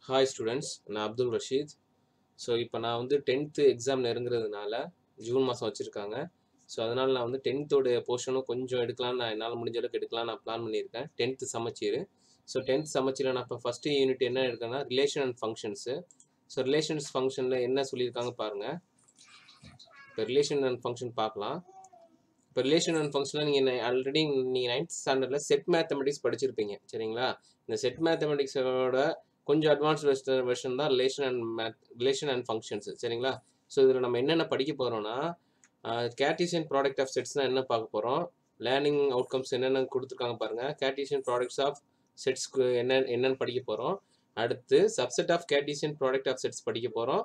hi students நான் Abdul Rashid so இப்போ நான் வந்து டென்த்து எக்ஸாம் நெருங்குறதுனால ஜூன் மாதம் வச்சுருக்காங்க ஸோ அதனால் நான் வந்து டென்த்தோடைய போர்ஷனும் கொஞ்சம் எடுக்கலாம்னு நான் என்னால் முடிஞ்ச அளவுக்கு எடுக்கலாம் நான் பிளான் பண்ணியிருக்கேன் டென்த்து சமச்சீர் ஸோ டென்த் சமச்சீரில் நான் இப்போ ஃபஸ்ட்டு யூனிட் என்ன எடுக்கேன்னா relation and functions so relations ஃபங்க்ஷனில் என்ன சொல்லியிருக்காங்க பாருங்கள் இப்போ ரிலேஷன் அண்ட் ஃபங்க்ஷன் பார்க்கலாம் இப்போ ரிலேஷன் அண்ட் ஃபங்க்ஷனில் நீங்கள் ஆல்ரெடி நீங்கள் நைன்த் ஸ்டாண்டர்டில் செட் மேத்தமெட்டிக்ஸ் படிச்சிருப்பீங்க சரிங்களா இந்த செட் மேத்தமெட்டிக்ஸோட கொஞ்சம் அட்வான்ஸ் வெர்ஷன் தான் relation and math relation and functions சரிங்களா ஸோ இதில் நம்ம என்னென்ன படிக்க போகிறோம்னா கேர்டீசியன் ப்ராடக்ட் ஆஃப் செட்ஸ்னால் என்ன பார்க்க போகிறோம் லேர்னிங் அவுட்கம்ஸ் என்னென்ன கொடுத்துருக்காங்க பாருங்கள் கேர்டீசியன் ப்ராடக்ட்ஸ் ஆஃப் செட்ஸ்க்கு என்ன என்னென்னு படிக்க போகிறோம் அடுத்து subset of Cartesian product of sets படிக்க போகிறோம்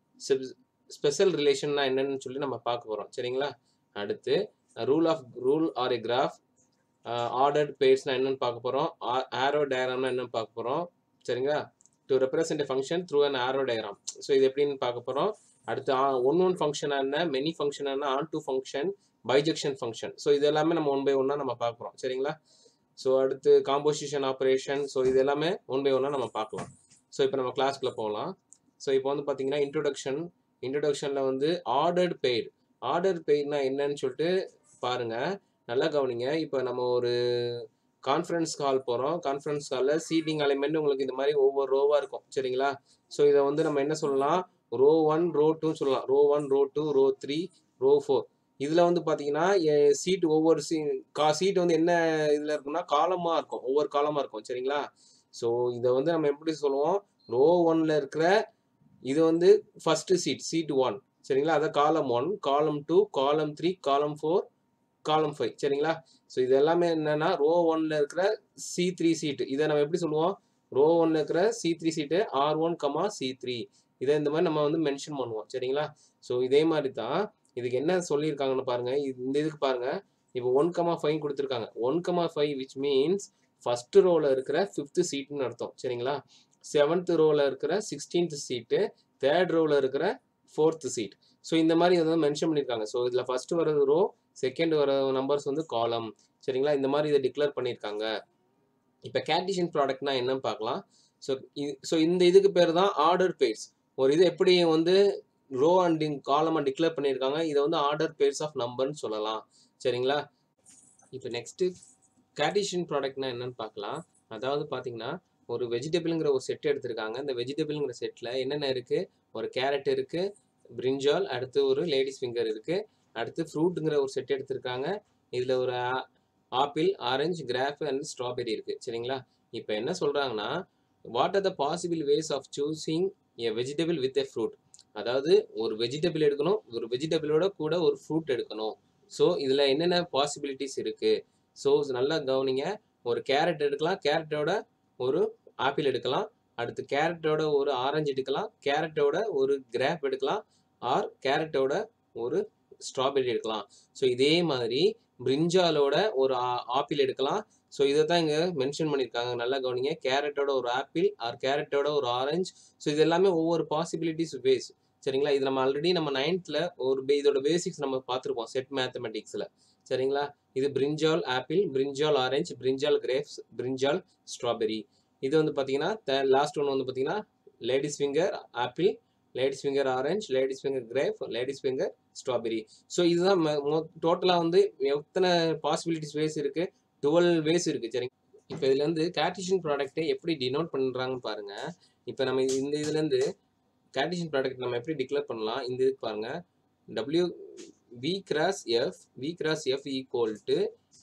ஸ்பெஷல் ரிலேஷன்னா என்னன்னு சொல்லி நம்ம பார்க்க போகிறோம் சரிங்களா அடுத்து rule of rule R A graph ordered பேர்ஸ்னால் என்னென்னு பார்க்க போகிறோம் ஆரோ டயக்ராம்னா என்னென்னு பார்க்க போகிறோம் சரிங்களா to represent function through an arrow diagram so இது எப்படின்னு பார்க்க போகிறோம் அடுத்து ஒன் ஒன் ஃபங்க்ஷன் என்ன மெனி ஃபங்க்ஷன் என்ன onto function bijection function so இது எல்லாமே நம்ம ஒன் பை ஒன்னாக நம்ம பார்க்குறோம் சரிங்களா ஸோ அடுத்து காம்போசிஷன் ஆப்ரேஷன் ஸோ இது எல்லாமே ஒன் பை ஒன்னாக நம்ம பார்க்கலாம் ஸோ இப்போ நம்ம கிளாஸ்க்குள்ளே போகலாம் ஸோ இப்போ வந்து பார்த்தீங்கன்னா இன்ட்ரொடக்ஷன் இன்ட்ரொடக்ஷனில் வந்து ஆர்டர்ட் பெய்டு ஆர்டர் பெய்ட்னா என்னன்னு சொல்லிட்டு பாருங்கள் நல்லா கவனிங்க இப்போ நம்ம ஒரு கான்ஃபரன்ஸ் கால் போகிறோம் கான்ஃபரன்ஸ் காலில் சீட்டிங் அலைன்மெண்ட் உங்களுக்கு இந்த மாதிரி ஒவ்வொரு ரோவாக இருக்கும் சரிங்களா ஸோ இதை வந்து நம்ம என்ன சொல்லலாம் ரோ ஒன் ரோ டூன்னு சொல்லலாம் row one row two row three row four இதில் வந்து பார்த்தீங்கன்னா சீட் ஒவ்வொரு சீ கா சீட் வந்து என்ன இதில் இருக்குன்னா காலமாக இருக்கும் ஒவ்வொரு காலமாக இருக்கும் சரிங்களா ஸோ இதை வந்து நம்ம எப்படி சொல்லுவோம் ரோ ஒன்ல இருக்கிற இது வந்து ஃபஸ்ட்டு சீட் சீட் ஒன் சரிங்களா அதை காலம் ஒன் காலம் டூ காலம் த்ரீ காலம் ஃபோர் காலம் ஃபைவ் சரிங்களா ஸோ இது எல்லாமே என்னன்னா ரோ ஒன்ல இருக்கிற சி த்ரீ சீட்டு இதை நம்ம எப்படி சொல்லுவோம் ரோ ஒன்ல இருக்கிற C three seat R one comma C three இதை இந்த மாதிரி நம்ம வந்து மென்ஷன் பண்ணுவோம் சரிங்களா ஸோ இதே மாதிரி தான் இதுக்கு என்ன சொல்லியிருக்காங்கன்னு பாருங்க இந்த இதுக்கு பாருங்க இப்போ ஒன் கமா ஃபைவ் கொடுத்துருக்காங்க one comma five which means first ரோவில் இருக்கிற ஃபிஃப்த்து சீட்டுன்னு அர்த்தம் சரிங்களா செவன்த் ரோவில் இருக்கிற சிக்ஸ்டீன்த் சீட்டு தேர்ட் ரோவில் இருக்கிற ஃபோர்த்து சீட் ஸோ இந்த மாதிரி வந்து மென்ஷன் பண்ணியிருக்காங்க ஸோ இதில் ஃபர்ஸ்ட் வர்றது ரோ செகண்ட் வர நம்பர்ஸ் வந்து காலம் சரிங்களா இந்த மாதிரி இதை டிக்ளேர் பண்ணியிருக்காங்க இப்போ கேட்டிஷன் ப்ராடக்ட்னா என்னன்னு பார்க்கலாம் ஸோ ஸோ இந்த இதுக்கு பேர் தான் ஆர்டர் பேர்ஸ் ஒரு இது எப்படி வந்து ரோ அண்ட் காலமாக டிக்ளேர் பண்ணியிருக்காங்க இதை வந்து ஆர்டர் பேர்ஸ் ஆஃப் நம்பர்னு சொல்லலாம் சரிங்களா இப்போ நெக்ஸ்ட்டு கேட்டிஷன் ப்ராடக்ட்னா என்னன்னு பார்க்கலாம் அதாவது பார்த்தீங்கன்னா ஒரு வெஜிடபிள்ங்கிற ஒரு செட் எடுத்திருக்காங்க இந்த வெஜிடபிள்ங்கிற செட்டில் என்னென்ன இருக்குது ஒரு கேரட் இருக்குது பிரிஞ்சால் அடுத்து ஒரு லேடிஸ் ஃபிங்கர் இருக்குது அடுத்து ஃப்ரூட்டுங்கிற ஒரு செட் எடுத்திருக்காங்க இதில் ஒரு apple orange grape and strawberry இருக்குது சரிங்களா இப்போ என்ன சொல்கிறாங்கன்னா what are the possible ways of choosing a vegetable with a fruit அதாவது ஒரு வெஜிடபிள் எடுக்கணும் ஒரு வெஜிடபிளோட கூட ஒரு ஃப்ரூட் எடுக்கணும் ஸோ இதில் என்னென்ன பாசிபிலிட்டிஸ் இருக்குது ஸோ நல்லா கவனிங்க ஒரு கேரட் எடுக்கலாம் கேரட்டோட ஒரு ஆப்பிள் எடுக்கலாம் அடுத்து கேரட்டோட ஒரு ஆரஞ்சு எடுக்கலாம் கேரட்டோட ஒரு கிராப் எடுக்கலாம் ஆர் கேரட்டோட ஒரு ஸ்ட்ராபெரி எடுக்கலாம் ஸோ இதே மாதிரி பிரிஞ்சாலோட ஒரு ஆப்பிள் எடுக்கலாம் ஸோ இதை தான் இங்கே மென்ஷன் பண்ணியிருக்காங்க நல்லா கவனிங்க கேரட்டோட ஒரு ஆப்பிள் ஆர் கேரட்டோட ஒரு ஆரஞ்சு ஸோ இது எல்லாமே ஒவ்வொரு பாசிபிலிட்டிஸ் பேஸ் சரிங்களா இது நம்ம ஆல்ரெடி நம்ம நைன்த்தில் ஒரு பே இதோட பேசிக்ஸ் நம்ம பார்த்துருப்போம் செட் மேத்தமெட்டிக்ஸில் சரிங்களா இது brinjal apple brinjal orange brinjal grapes brinjal strawberry இது வந்து பார்த்தீங்கன்னா லாஸ்ட் ஒன் வந்து பார்த்தீங்கன்னா ladies finger apple ladies finger orange ladies finger grape ladies finger strawberry so இதுதான் டோட்டலாக வந்து எத்தனை பாசிபிலிட்டிஸ் வேஸ் இருக்குது டுவெல் வேஸ் இருக்குது சரிங்க இப்போ இதுலேருந்து கேட்டிஷன் ப்ராடக்ட்டை எப்படி டினோட் பண்ணுறாங்கன்னு பாருங்கள் இப்போ நம்ம இந்த இதுலேருந்து கேட்டிஷன் ப்ராடக்ட் நம்ம எப்படி டிக்ளேர் பண்ணலாம் இந்த இதுக்கு பாருங்கள் W V cross F V cross F equal to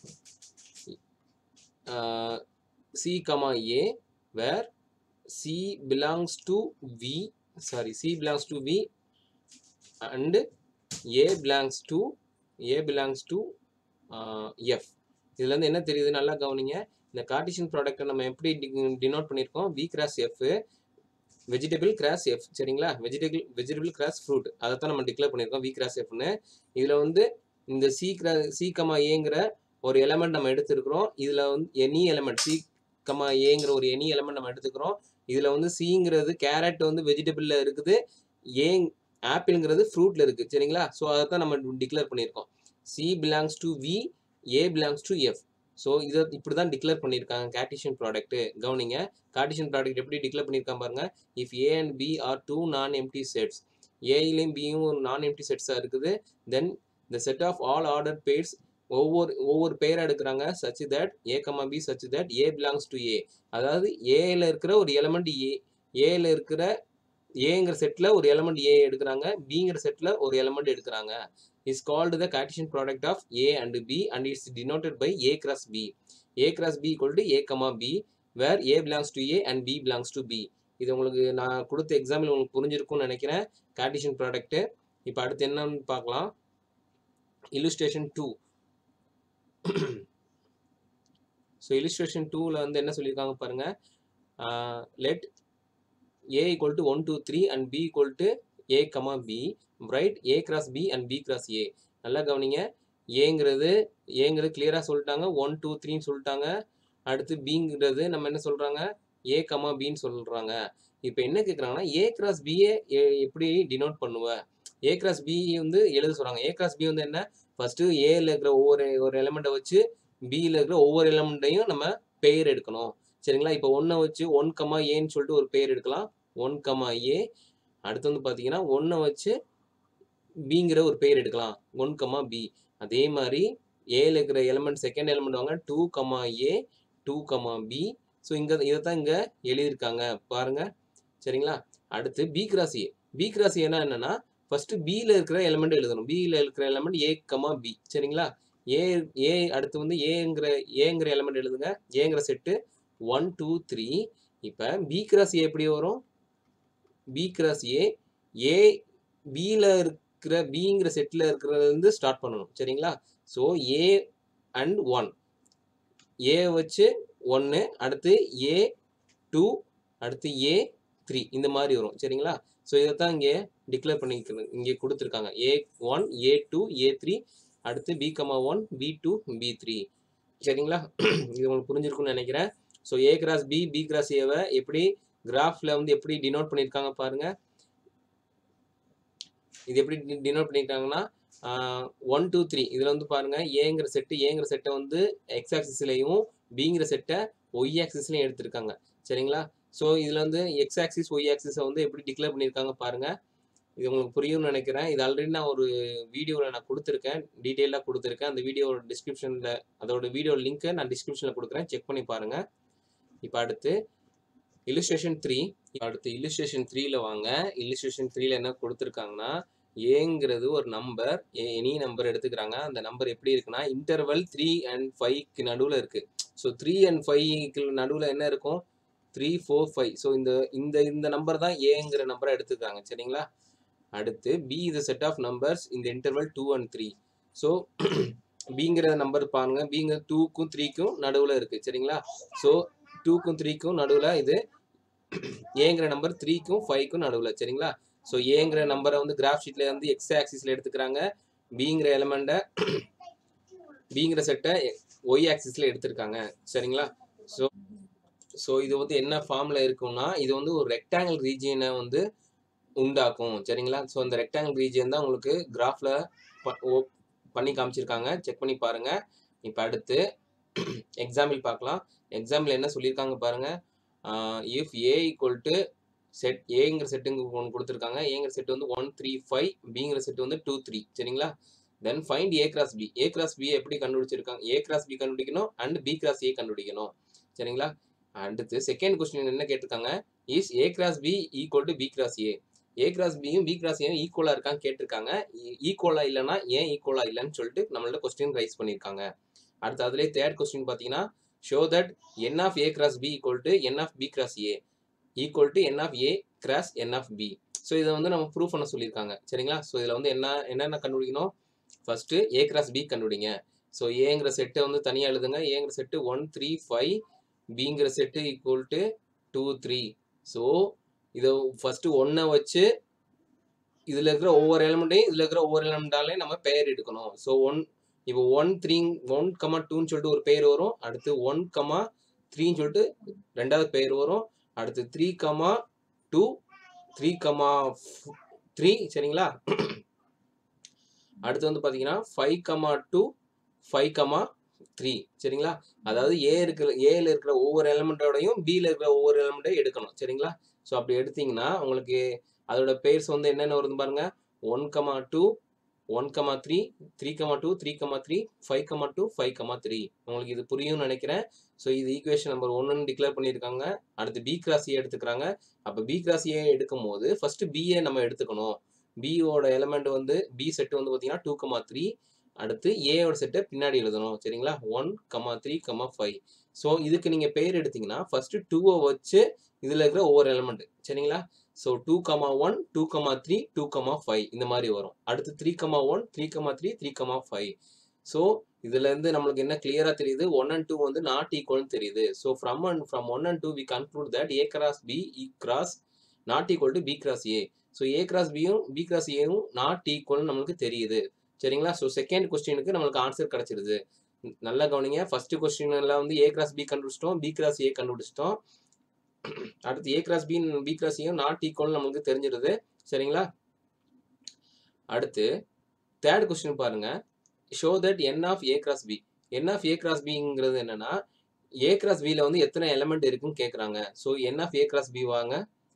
C comma A where C belongs to V sorry C belongs to V and A belongs to A belongs to F இதுல இருந்து என்ன தெரியுது நல்லா கவனிங்க இந்த கார்டிஷன் ப்ராடக்ட்டை நம்ம எப்படி டினோட் பண்ணியிருக்கோம் V cross F vegetable cross F சரிங்களா வெஜிடபிள் வெஜிடபிள் கிராஸ் ஃப்ரூட் அதை தான் நம்ம டிக்ளேர் பண்ணியிருக்கோம் வி கிராஸ் எஃப்னு இதில் வந்து இந்த சி கிரா சி கமா ஏங்கிற ஒரு எலமெண்ட் நம்ம எடுத்துருக்கிறோம் இதில் வந்து எனி எலமெண்ட் சி கமா ஏங்கிற ஒரு எனி எலமெண்ட் நம்ம எடுத்துக்கிறோம் இதில் வந்து சிங்கிறது கேரட் வந்து வெஜிடபிளில் இருக்குது ஏ ஆப்பிள்ங்கிறது ஃப்ரூட்டில் இருக்குது சரிங்களா ஸோ அதை தான் நம்ம டிக்ளேர் பண்ணியிருக்கோம் C belongs to V A belongs to F so இதை இப்படி தான் டிக்ளேர் பண்ணியிருக்காங்க கார்டிஷியன் ப்ராடக்ட் கவனிங்க கார்டிஷியன் ப்ராடக்ட் எப்படி டிக்ளேர் பண்ணியிருக்காங்க பாருங்க if A and B are two non empty sets ஏலையும் பியும் ஒரு நான் எம்டி செட்ஸாக இருக்குது then the set of all order pairs ஒவ்வொரு ஒவ்வொரு பேரை எடுக்கிறாங்க such that A comma B such that A belongs to A அதாவது ஏல இருக்கிற ஒரு எலமெண்ட் ஏ ஏல இருக்கிற ஏங்கிற செட்டில் ஒரு எலமெண்ட் ஏ எடுக்கிறாங்க பிங்கிற செட்டில் ஒரு எலமெண்ட் எடுக்கிறாங்க is called the Cartesian product of A and B and it's denoted by A cross B A cross B equal to A comma B where A belongs to A and B belongs to B இது உங்களுக்கு நான் கொடுத்த example உங்களுக்கு புரிஞ்சிருக்கும்னு நினைக்கிறேன் Cartesian product இப்போ அடுத்து என்னன்னு பார்க்கலாம் இல்லுஸ்ட்ரேஷன் டூ ஸோ இல்லுஸ்ட்ரேஷன் டூவில் வந்து என்ன சொல்லியிருக்காங்க பாருங்க let A equal to one two three and B equal to A comma B right A cross B and B cross A நல்லா கவனிங்க ஏங்கிறது ஏங்கிறது கிளியராக சொல்லிட்டாங்க ஒன் டூ த்ரீன்னு சொல்லிட்டாங்க அடுத்து பிங்கிறது நம்ம என்ன சொல்கிறாங்க ஏ கமா பின்னு சொல்கிறாங்க இப்போ என்ன கேட்குறாங்கன்னா ஏ கிராஸ் பிஏ எப்படி டினோட் பண்ணுவ ஏ கிராஸ் பி வந்து எழுத சொல்கிறாங்க ஏ கிராஸ் பி வந்து என்ன ஃபஸ்ட்டு ஏல இருக்கிற ஒவ்வொரு ஒரு எலமெண்ட்டை வச்சு பியில் இருக்கிற ஒவ்வொரு எலமெண்ட்டையும் நம்ம பெயர் எடுக்கணும் சரிங்களா இப்போ ஒன்றை வச்சு ஒன் கமா ஏன்னு சொல்லிட்டு ஒரு பெயர் எடுக்கலாம் ஒன் கமா ஏ அடுத்து வந்து பார்த்தீங்கன்னா ஒன்றை வச்சு பிங்கிற ஒரு பெயர் எடுக்கலாம் ஒன் கமா பி அதே மாதிரி ஏல இருக்கிற எலமெண்ட் செகண்ட் எலமெண்ட் வாங்க two comma A two comma B so இங்கே இதை தான் இங்கே எழுதியிருக்காங்க பாருங்க சரிங்களா அடுத்து B cross A B cross ஏனா என்னன்னா ஃபர்ஸ்ட் பியில் இருக்கிற எலமெண்ட் எழுதணும் பியில் இருக்கிற எலமெண்ட் ஏ கமா பி சரிங்களா ஏ ஏ அடுத்து வந்து ஏங்கிற ஏங்கிற எலமெண்ட் எழுதுங்க ஏங்கிற செட்டு ஒன் டூ த்ரீ இப்போ பி கிராஸ் ஏ எப்படி வரும் பி கிராஸ் ஏ ஏ பியில் இருக்கிற பிங்கிற செட்டில் இருக்கிறது வந்து ஸ்டார்ட் பண்ணணும் சரிங்களா so A and one A வச்சு ஒன்று அடுத்து ஏ டூ அடுத்து ஏ த்ரீ இந்த மாதிரி வரும் சரிங்களா ஸோ இதை தான் இங்கே டிக்ளேர் பண்ணிக்கிறது இங்கே கொடுத்துருக்காங்க A one A two A three அடுத்து B comma one B two B three சரிங்களா இது உங்களுக்கு புரிஞ்சிருக்கும்னு நினைக்கிறேன் so A cross B B cross ஏவை எப்படி கிராஃபில் வந்து எப்படி டினோட் பண்ணியிருக்காங்க பாருங்க இது எப்படி டினோட் பண்ணியிருக்காங்கன்னா ஒன் டூ த்ரீ இதில் வந்து பாருங்க ஏங்கிற செட்டு ஏங்கிற செட்டை வந்து எக்ஸ் ஆக்சிஸ்லையும் பிங்கிற செட்டை ஒய் ஆக்சிஸ்லையும் எடுத்திருக்காங்க சரிங்களா ஸோ இதில் வந்து எக்ஸ் ஆக்சிஸ் ஒய் ஆக்சிஸை வந்து எப்படி டிக்ளேர் பண்ணியிருக்காங்க பாருங்க இது உங்களுக்கு புரியும்னு நினைக்கிறேன் இது ஆல்ரெடி நான் ஒரு வீடியோவில் நான் கொடுத்துருக்கேன் டீட்டெயிலாக கொடுத்துருக்கேன் அந்த வீடியோட டிஸ்கிரிப்ஷனில் அதோட வீடியோ லிங்க்கை நான் டிஸ்கிரிப்ஷனில் கொடுக்குறேன் செக் பண்ணி பாருங்கள் இப்போ அடுத்து இல்லுஸ்ட்ரேஷன் த்ரீ அடுத்து இல்லுஸ்ட்ரேஷன் த்ரீல வாங்க இல்லுஸ்ட்ரேஷன் த்ரீல என்ன கொடுத்துருக்காங்கன்னா ஏங்கிறது ஒரு நம்பர் எனி நம்பர் எடுத்துக்கிறாங்க அந்த நம்பர் எப்படி இருக்குன்னா இன்டர்வல் த்ரீ அண்ட் ஃபைவ்க்கு நடுவில் இருக்குது ஸோ த்ரீ அண்ட் ஃபைவ்க்கு நடுவில் என்ன இருக்கும் த்ரீ ஃபோர் ஃபைவ் ஸோ இந்த இந்த இந்த நம்பர் தான் ஏங்கிற நம்பரை எடுத்துக்கிறாங்க சரிங்களா அடுத்து பி இது செட் ஆஃப் நம்பர்ஸ் இந்த interval two and three so பிங்கிற நம்பர் பாருங்க பிங்கிற டூக்கும் த்ரீக்கும் நடுவில் இருக்குது சரிங்களா ஸோ டூக்கும் த்ரீக்கும் நடுவில் இது ஏங்கிற நம்பர் த்ரீக்கும் ஃபைவ்க்கும் நடுவில் சரிங்களா ஸோ ஏங்கிற நம்பரை வந்து கிராஃப் ஷீட்டில் வந்து எக்ஸ் ஆக்சிஸில் எடுத்துக்கிறாங்க பிங்கிற எலமெண்ட்டை பிங்கிற செட்டை ஒய் ஆக்சிஸில் எடுத்திருக்காங்க சரிங்களா ஸோ ஸோ இது வந்து என்ன ஃபார்மில் இருக்கும்னா இது வந்து ஒரு ரெக்டாங்கிள் ரீஜியனை வந்து உண்டாக்கும் சரிங்களா ஸோ அந்த ரெக்டாங்கிள் ரீஜியன் தான் உங்களுக்கு கிராஃபில் பண்ணி காமிச்சிருக்காங்க செக் பண்ணி பாருங்கள் இப்போ அடுத்து எக்ஸாம்பிள் பார்க்கலாம் எக்ஸாம்பிள் என்ன சொல்லியிருக்காங்க பாருங்கள் if A equal to set ஏங்கிற செட்டுங்க ஒன்று கொடுத்துருக்காங்க ஏங்கிற செட் வந்து ஒன் த்ரீ ஃபைவ் பிங்கிற செட் வந்து டூ த்ரீ சரிங்களா then find A cross B A cross B எப்படி கண்டுபிடிச்சிருக்காங்க ஏ கிராஸ் பி கண்டுபிடிக்கணும் அண்ட் பி கிராஸ் ஏ கண்டுபிடிக்கணும் சரிங்களா அடுத்து செகண்ட் கொஸ்டின் என்ன கேட்டிருக்காங்க is A cross B equal to B cross A A cross பியும் பி கிராஸ் ஏயும் ஈக்குவலாக இருக்கான்னு கேட்டிருக்காங்க ஈக்குவலாக இல்லைன்னா ஏன் ஈக்குவலாக இல்லைன்னு சொல்லிட்டு நம்மள்ட்ட கொஸ்டின் ரைஸ் பண்ணியிருக்காங்க அடுத்து அதுலேயே தேர்ட் கொஸ்டின் பார்த்தீங்கன்னா show that N of A cross B equal to N of B cross A equal to N of A cross N of B so இதை வந்து நம்ம ப்ரூவ் பண்ண சொல்லியிருக்காங்க சரிங்களா ஸோ இதில் வந்து என்ன என்னென்ன கண்டுபிடிக்கணும் ஃபர்ஸ்ட் ஏ கிராஸ் பி கண்டுபிடிங்க ஸோ ஏங்கிற செட்டை வந்து தனியாக எழுதுங்க ஏங்கிற செட்டு ஒன் த்ரீ ஃபைவ் பிங்கிற set equal to two three so இதை ஃபஸ்ட்டு ஒன்றை வச்சு இதில் இருக்கிற ஒவ்வொரு எலிமெண்ட்டையும் இதில் இருக்கிற ஒவ்வொரு எலிமெண்டாலையும் நம்ம பெயர் எடுக்கணும் ஸோ ஒன் இப்போ ஒன் த்ரீ ஒன் கமா டூன்னு சொல்லிட்டு ஒரு பெயர் வரும் அடுத்து ஒன் கமா த்ரீன்னு சொல்லிட்டு ரெண்டாவது பெயர் வரும் அடுத்து three comma two three comma three சரிங்களா அடுத்து வந்து பார்த்தீங்கன்னா five comma two five comma three சரிங்களா அதாவது ஏ இருக்கிற ஏல இருக்கிற ஒவ்வொரு எலமெண்ட்டோடையும் பியில் இருக்கிற ஒவ்வொரு எலமெண்ட்டையும் எடுக்கணும் சரிங்களா ஸோ அப்படி எடுத்தீங்கன்னா உங்களுக்கு அதோட பேர்ஸ் வந்து என்னென்ன வருது பாருங்க one comma two one comma three three comma two three comma three five comma two five comma three உங்களுக்கு இது புரியும்னு நினைக்கிறேன் ஸோ இது ஈக்குவேஷன் நம்பர் ஒன்றுன்னு டிக்ளேர் பண்ணியிருக்காங்க அடுத்து பி கிராஸ் ஏ எடுத்துக்கிறாங்க அப்போ பி கிராஸ் ஏ எடுக்கும் போது ஃபர்ஸ்ட் பிஏ நம்ம எடுத்துக்கணும் பியோட எலமெண்ட் வந்து பி செட் வந்து பார்த்தீங்கன்னா டூ கமா த்ரீ அடுத்து ஏயோட செட்டை பின்னாடி எழுதணும் சரிங்களா one comma three comma five so இதுக்கு நீங்கள் பெயர் எடுத்தீங்கன்னா ஃபர்ஸ்ட் டூவை வச்சு இதில் இருக்கிற ஒவ்வொரு எலமெண்ட் சரிங்களா so two comma one two comma three two comma five இந்த மாதிரி வரும் அடுத்து three comma one three comma three three comma five so இதுலேருந்து நம்மளுக்கு என்ன கிளியராக தெரியுது ஒன் அண்ட் டூ வந்து நாட் ஈக்குவல்னு தெரியுது so from and from one and two we conclude that A cross B E cross not equal to B cross A so A cross பியும் B cross ஏவும் நாட் ஈக்குவல்னு நம்மளுக்கு தெரியுது சரிங்களா so second கொஸ்டினுக்கு நம்மளுக்கு ஆன்சர் கிடைச்சிருது நல்லா கவனிங்க ஃபர்ஸ்ட் கொஸ்டின்ல வந்து ஏ கிராஸ் பி கண்டுபிடிச்சிட்டோம் பி கிராஸ் ஏ கண்டுபிடிச்சிட்டோம் அடுத்து A cross B B cross ஏயும் நாட் ஈக்குவல் நமக்கு தெரிஞ்சிருது சரிங்களா அடுத்து தேர்ட் கொஸ்டின் பாருங்க show that N of A cross B N of A cross பிங்கிறது என்னன்னா ஏ கிராஸ் பியில் வந்து எத்தனை எலமெண்ட் இருக்குன்னு கேட்குறாங்க so N of A cross B வாங்க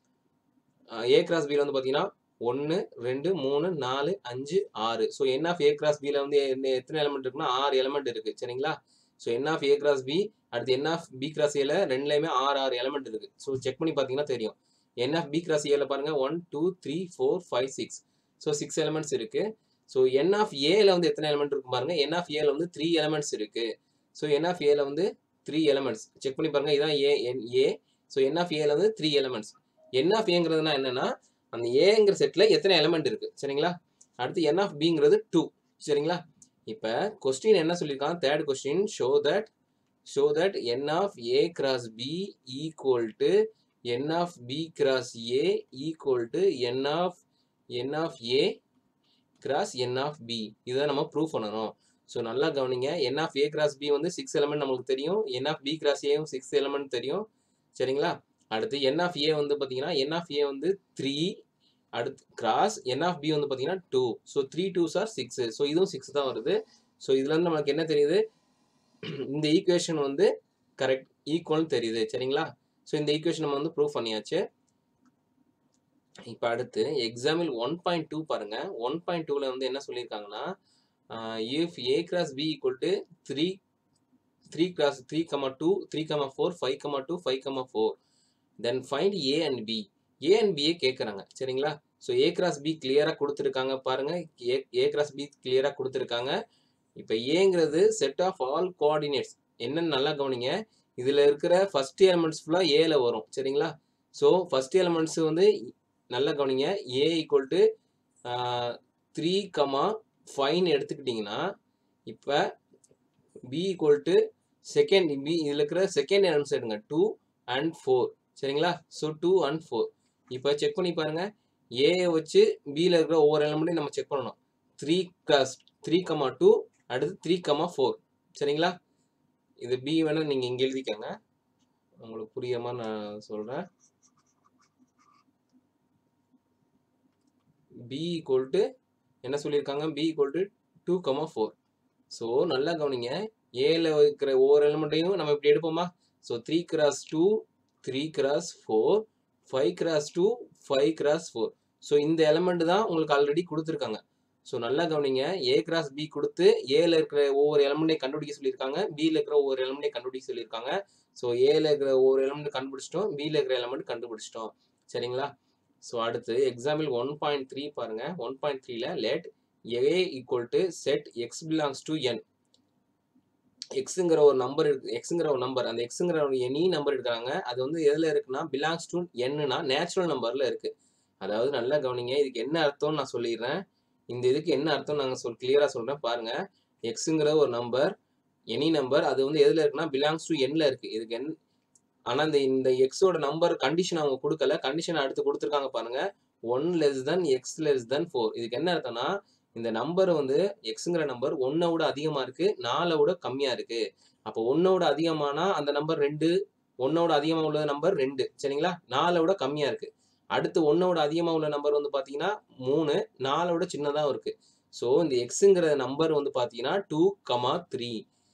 ஏ கிராஸ் பியில் வந்து பார்த்தீங்கன்னா ஒன்று ரெண்டு மூணு நாலு அஞ்சு ஆறு so N of A cross பியில் வந்து என்ன- எத்தனை எலமெண்ட் இருக்குன்னா ஆறு எலமெண்ட் இருக்குது சரிங்களா so N of A cross B அடுத்து என் ஆஃப் பி கிராஸ் ஏல ரெண்டுலேயுமே ஆறு ஆறு எலமெண்ட் இருக்குது ஸோ செக் பண்ணி பார்த்தீங்கன்னா தெரியும் என் ஆஃப் பி கிராஸ் ஏல பாருங்கள் one two three four five six so six elements இருக்குது ஸோ என் ஆஃப் ஏல வந்து எத்தனை எலமெண்ட் இருக்கும் பாருங்க என் ஆஃப் ஏல வந்து த்ரீ எலமெண்ட்ஸ் இருக்குது ஸோ என் ஆஃப் ஏல வந்து த்ரீ எலமெண்ட்ஸ் செக் பண்ணி பாருங்க இதான் ஏ என் ஏ ஸோ என் ஆஃப் ஏல வந்து த்ரீ எலமெண்ட்ஸ் என் ஆஃப் ஏங்கிறதுனா என்னன்னா அந்த ஏங்கிற செட்டில் எத்தனை எலமெண்ட் இருக்கு சரிங்களா அடுத்து என் ஆஃப் பிங்கிறது டூ சரிங்களா இப்போ கொஸ்டின் என்ன சொல்லியிருக்காங்க third question show that show that N of A cross B equal to N of B cross A equal to N of N of A cross N of B இதை நம்ம prove பண்ணணும் so நல்லா கவனிங்க N of A cross B வந்து six element நமக்கு தெரியும் N of B cross ஏவும் six element தெரியும் சரிங்களா அடுத்து என் ஆஃப் ஏ வந்து பார்த்தீங்கன்னா என் ஆஃப் ஏ வந்து த்ரீ அடுத்து கிராஸ் என் ஆஃப் பி வந்து பார்த்தீங்கன்னா two so three twos are six so இதுவும் சிக்ஸ் தான் வருது ஸோ இதுலேருந்து நமக்கு என்ன தெரியுது இந்த ஈக்குவேஷன் வந்து கரெக்ட் ஈக்குவல்னு தெரியுது சரிங்களா ஸோ இந்த ஈக்குவேஷன் நம்ம வந்து ப்ரூவ் பண்ணியாச்சு இப்போ அடுத்து எக்ஸாம்பிள் ஒன் பாயிண்ட் டூ பாருங்க ஒன் பாயிண்ட் டூவில் வந்து என்ன சொல்லியிருக்காங்கன்னா if A cross B equal to three three cross three comma two three comma four five comma two five comma four then find A and B A and பியே கேட்குறாங்க சரிங்களா so A cross B கிளியராக கொடுத்துருக்காங்க பாருங்க ஏ A cross B கிளியராக கொடுத்துருக்காங்க இப்போ ஏங்கிறது செட் ஆஃப் ஆல் கோஆர்டினேட்ஸ் என்னன்னு நல்லா கவனிங்க இதில் இருக்கிற ஃபர்ஸ்ட் எலமெண்ட்ஸ் ஃபுல்லாக ஏல வரும் சரிங்களா ஸோ ஃபர்ஸ்ட் எலமெண்ட்ஸ் வந்து நல்லா கவனிங்க A equal to three comma ஃபைவ்னு எடுத்துக்கிட்டிங்கன்னா இப்போ B equal to second B இதில் இருக்கிற செகண்ட் எலமெண்ட்ஸ் எடுங்க டூ அண்ட் ஃபோர் சரிங்களா ஸோ டூ அண்ட் ஃபோர் இப்போ செக் பண்ணி பாருங்க ஏ வச்சு பியில் இருக்கிற ஒவ்வொரு எலமெண்ட்டையும் நம்ம செக் பண்ணணும் three cross three comma two அடுத்து த்ரீ கமா ஃபோர் சரிங்களா இது பி வேணால் நீங்கள் இங்கே எழுதிக்கோங்க உங்களுக்கு புரியுற மாதிரி நான் சொல்கிறேன் பி ஈக்குவல் டு என்ன சொல்லியிருக்காங்க B equal to two comma four so நல்லா கவனிங்க ஏல இருக்கிற ஒவ்வொரு எலிமெண்ட்டையும் நம்ம இப்படி எடுப்போமா so three cross two three cross four five cross two five cross four so இந்த எலிமெண்ட் தான் உங்களுக்கு ஆல்ரெடி கொடுத்துருக்காங்க ஸோ நல்லா கவனிங்க ஏ கிராஸ் பி கொடுத்து ஏல இருக்கிற ஒவ்வொரு எலமெண்ட்டையும் கண்டுபிடிக்க சொல்லியிருக்காங்க பியில் இருக்கிற ஒவ்வொரு எலமெண்ட்டையும் கண்டுபிடிக்க சொல்லியிருக்காங்க ஸோ ஏல இருக்கிற ஒவ்வொரு எலமெண்ட் கண்டுபிடிச்சிட்டோம் பியில் இருக்கிற எலமெண்ட் கண்டுபிடிச்சிட்டோம் சரிங்களா ஸோ அடுத்து எக்ஸாம்பிள் ஒன் பாயிண்ட் த்ரீ பாருங்க ஒன் பாயிண்ட் த்ரீல let A equal to set X belongs to N எக்ஸுங்கிற ஒரு நம்பர் இருக்கு எக்ஸுங்கிற ஒரு நம்பர் அந்த எக்ஸுங்கிற ஒரு எனி நம்பர் எடுக்கிறாங்க அது வந்து எதில் இருக்குன்னா பிலாங்ஸ் டு என்னன்னா நேச்சுரல் நம்பரில் இருக்கு அதாவது நல்லா கவனிங்க இதுக்கு என்ன அர்த்தம்னு நான் சொல்லிடுறேன் இந்த இதுக்கு என்ன அர்த்தம் நாங்கள் சொல் கிளியராக சொல்கிறேன் பாருங்க எக்ஸுங்கிற ஒரு நம்பர் எனி நம்பர் அது வந்து எதில் இருக்குன்னா பிலாங்ஸ் டு எண்ணில் இருக்கு இதுக்கு என் ஆனால் இந்த இந்த எக்ஸோட நம்பர் கண்டிஷன் அவங்க கொடுக்கல கண்டிஷன் அடுத்து கொடுத்துருக்காங்க பாருங்க one less than X less than four இதுக்கு என்ன அர்த்தம்னா இந்த நம்பர் வந்து எக்ஸுங்கிற நம்பர் ஒன்னை விட அதிகமாக இருக்கு நாலை விட கம்மியாக இருக்கு அப்போ ஒன்னோட அதிகமானா அந்த நம்பர் ரெண்டு ஒன்னோட அதிகமாக உள்ள நம்பர் ரெண்டு சரிங்களா நாலை விட கம்மியாக இருக்கு அடுத்து ஒன்னோட அதிகமாக உள்ள நம்பர் வந்து பார்த்தீங்கன்னா மூணு நாலை விட சின்னதாக இருக்கு ஸோ இந்த எக்ஸுங்கிற நம்பர் வந்து பார்த்தீங்கன்னா டூ கமா த்ரீ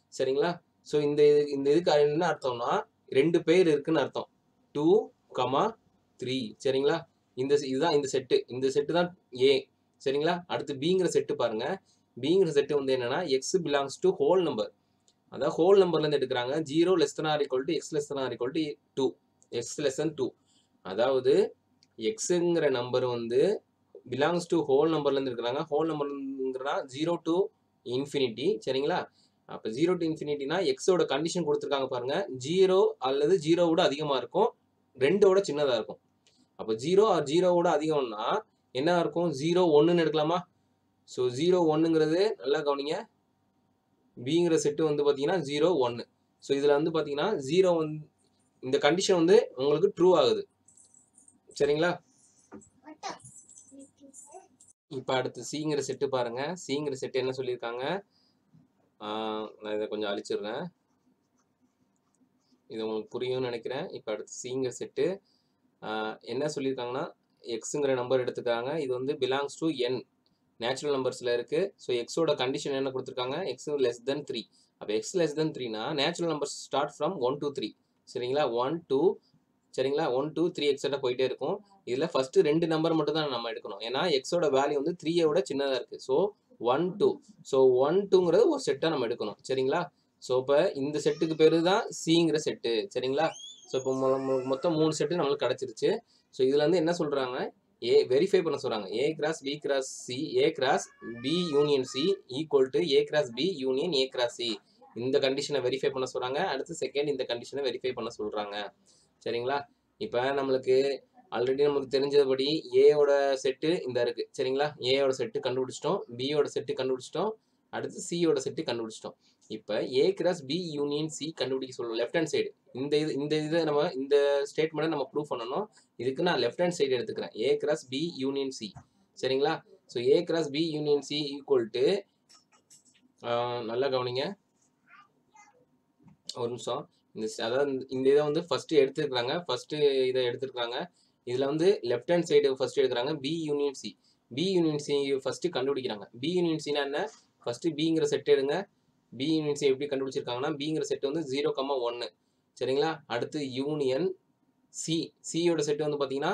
சரிங்களா ஸோ இந்த இது- இந்த இதுக்கு என்ன அர்த்தம்னா ரெண்டு பேர் இருக்குன்னு அர்த்தம் டூ கமா த்ரீ சரிங்களா இந்த se- இதுதான் இந்த செட்டு இந்த செட்டு தான் ஏ சரிங்களா அடுத்து பிங்கிற செட்டு பாருங்க பிங்கிற செட்டு வந்து என்னன்னா X belongs to whole number அதாவது ஹோல் நம்பர்லேருந்து எடுக்கிறாங்க zero less than or equal to X less than or equal to two X less than two அதாவது எக்ஸுங்கிற நம்பர் வந்து பிலாங்ஸ் டு ஹோல் நம்பர்லேருந்து இருக்கிறாங்க ஹோல் நம்பர்ங்கிறனா ஜீரோ டு இன்ஃபினிட்டி சரிங்களா அப்போ ஜீரோ டு இன்ஃபினிட்டினா எக்ஸோட கண்டிஷன் கொடுத்துருக்காங்க பாருங்க ஜீரோ அல்லது ஜீரோவோட அதிகமாக இருக்கும் ரெண்டோட சின்னதாக இருக்கும் அப்போ ஜீரோ ஆர் ஜீரோவோட அதிகம்னா என்ன இருக்கும் ஜீரோ ஒன்றுன்னு எடுக்கலாமா ஸோ ஜீரோ ஒன்றுங்கிறது நல்லா கவனிங்க பிங்கிற செட்டு வந்து பார்த்தீங்கன்னா ஜீரோ ஒன்று ஸோ இதில் வந்து பார்த்தீங்கன்னா ஜீரோ வந்து இந்த கண்டிஷன் வந்து உங்களுக்கு ட்ரூ ஆகுது சரிங்களா இப்போ அடுத்து சிங்கிற செட்டு பாருங்க சிங்கிற செட்டு என்ன சொல்லியிருக்காங்க ஆஹ் நான் இதை கொஞ்சம் அழிச்சிடுறேன் இது உங்களுக்கு புரியும்னு நினைக்கிறேன் இப்போ அடுத்து சிங்கிற செட்டு என்ன சொல்லியிருக்காங்கன்னா எக்ஸுங்கிற நம்பர் எடுத்துக்காங்க இது வந்து பிலாங்ஸ் டு என் நேச்சுரல் நம்பர்ஸில் இருக்குது ஸோ எக்ஸோட கண்டிஷன் என்ன கொடுத்துருக்காங்க எக்ஸ் லெஸ் தென் த்ரீ அப்போ எக்ஸ் லெஸ் தென் த்ரீனா natural numbers start from one two three சரிங்களா ஒன் டூ சரிங்களா ஒன் டூ த்ரீ எக்ஸாக போயிட்டே இருக்கும் இதில் ஃபஸ்ட்டு ரெண்டு நம்பர் மட்டும் தான் நம்ம எடுக்கணும் ஏன்னா எக்ஸோட வேல்யூ வந்து த்ரீயை விட சின்னதாக இருக்குது so one two so one டூங்கிறது ஒரு செட்டாக நம்ம எடுக்கணும் சரிங்களா ஸோ இப்போ இந்த செட்டுக்கு பேர் தான் சிங்கிற செட்டு சரிங்களா ஸோ இப்போ மொ- மொ- மொத்தம் மூணு செட்டு நம்மளுக்கு கிடச்சிருச்சு ஸோ இதில் வந்து என்ன சொல்கிறாங்க ஏ வெரிஃபை பண்ண சொல்கிறாங்க A cross B cross C A cross B union C equal to A cross B union A cross C இந்த கண்டிஷனை வெரிஃபை பண்ண சொல்கிறாங்க அடுத்து செகண்ட் இந்த கண்டிஷனை வெரிஃபை பண்ண சொல்கிறாங்க சரிங்களா இப்போ நம்மளுக்கு ஆல்ரெடி நமக்கு தெரிஞ்சபடி ஏயோட செட்டு இந்த இருக்கு சரிங்களா ஏயோட செட்டு கண்டுபிடிச்சிட்டோம் பியோட செட்டு கண்டுபிடிச்சிட்டோம் அடுத்து சியோட செட்டு கண்டுபிடிச்சிட்டோம் இப்போ A cross B union C கண்டுபிடிக்க சொல்லுவோம் லெஃப்ட் ஹேண்ட் சைடு இந்த இது இந்த இதை நம்ம இந்த ஸ்டேட்மெண்ட்டை நம்ம ப்ரூவ் பண்ணணும் இதுக்கு நான் லெஃப்ட் ஹேண்ட் சைடு எடுத்துக்கிறேன் A cross B union C சரிங்களா so A cross B union C equal to நல்லா கவனிங்க ஒரு நிமிஷம் இந்த ஸ்- அதாவது இந்த- இந்த இதை வந்து ஃபர்ஸ்ட் எடுத்துருக்காங்க ஃபர்ஸ்ட் இதை எடுத்துருக்காங்க இதுல வந்து லெஃப்ட் ஹேண்ட் சைடு ஃபர்ஸ்ட் எடுக்கிறாங்க B union C B union C first கண்டுபிடிக்கிறாங்க பி யூனியன் சினா என்ன ஃபர்ஸ்ட் பிங்கிற செட் எடுங்க பி யூனியன் சி எப்படி கண்டுபிடிச்சிருக்காங்கன்னா பிங்கிற செட் வந்து ஜீரோ கம்மா ஒன்று சரிங்களா அடுத்து யூனியன் சி சியோட செட் வந்து பார்த்தீங்கன்னா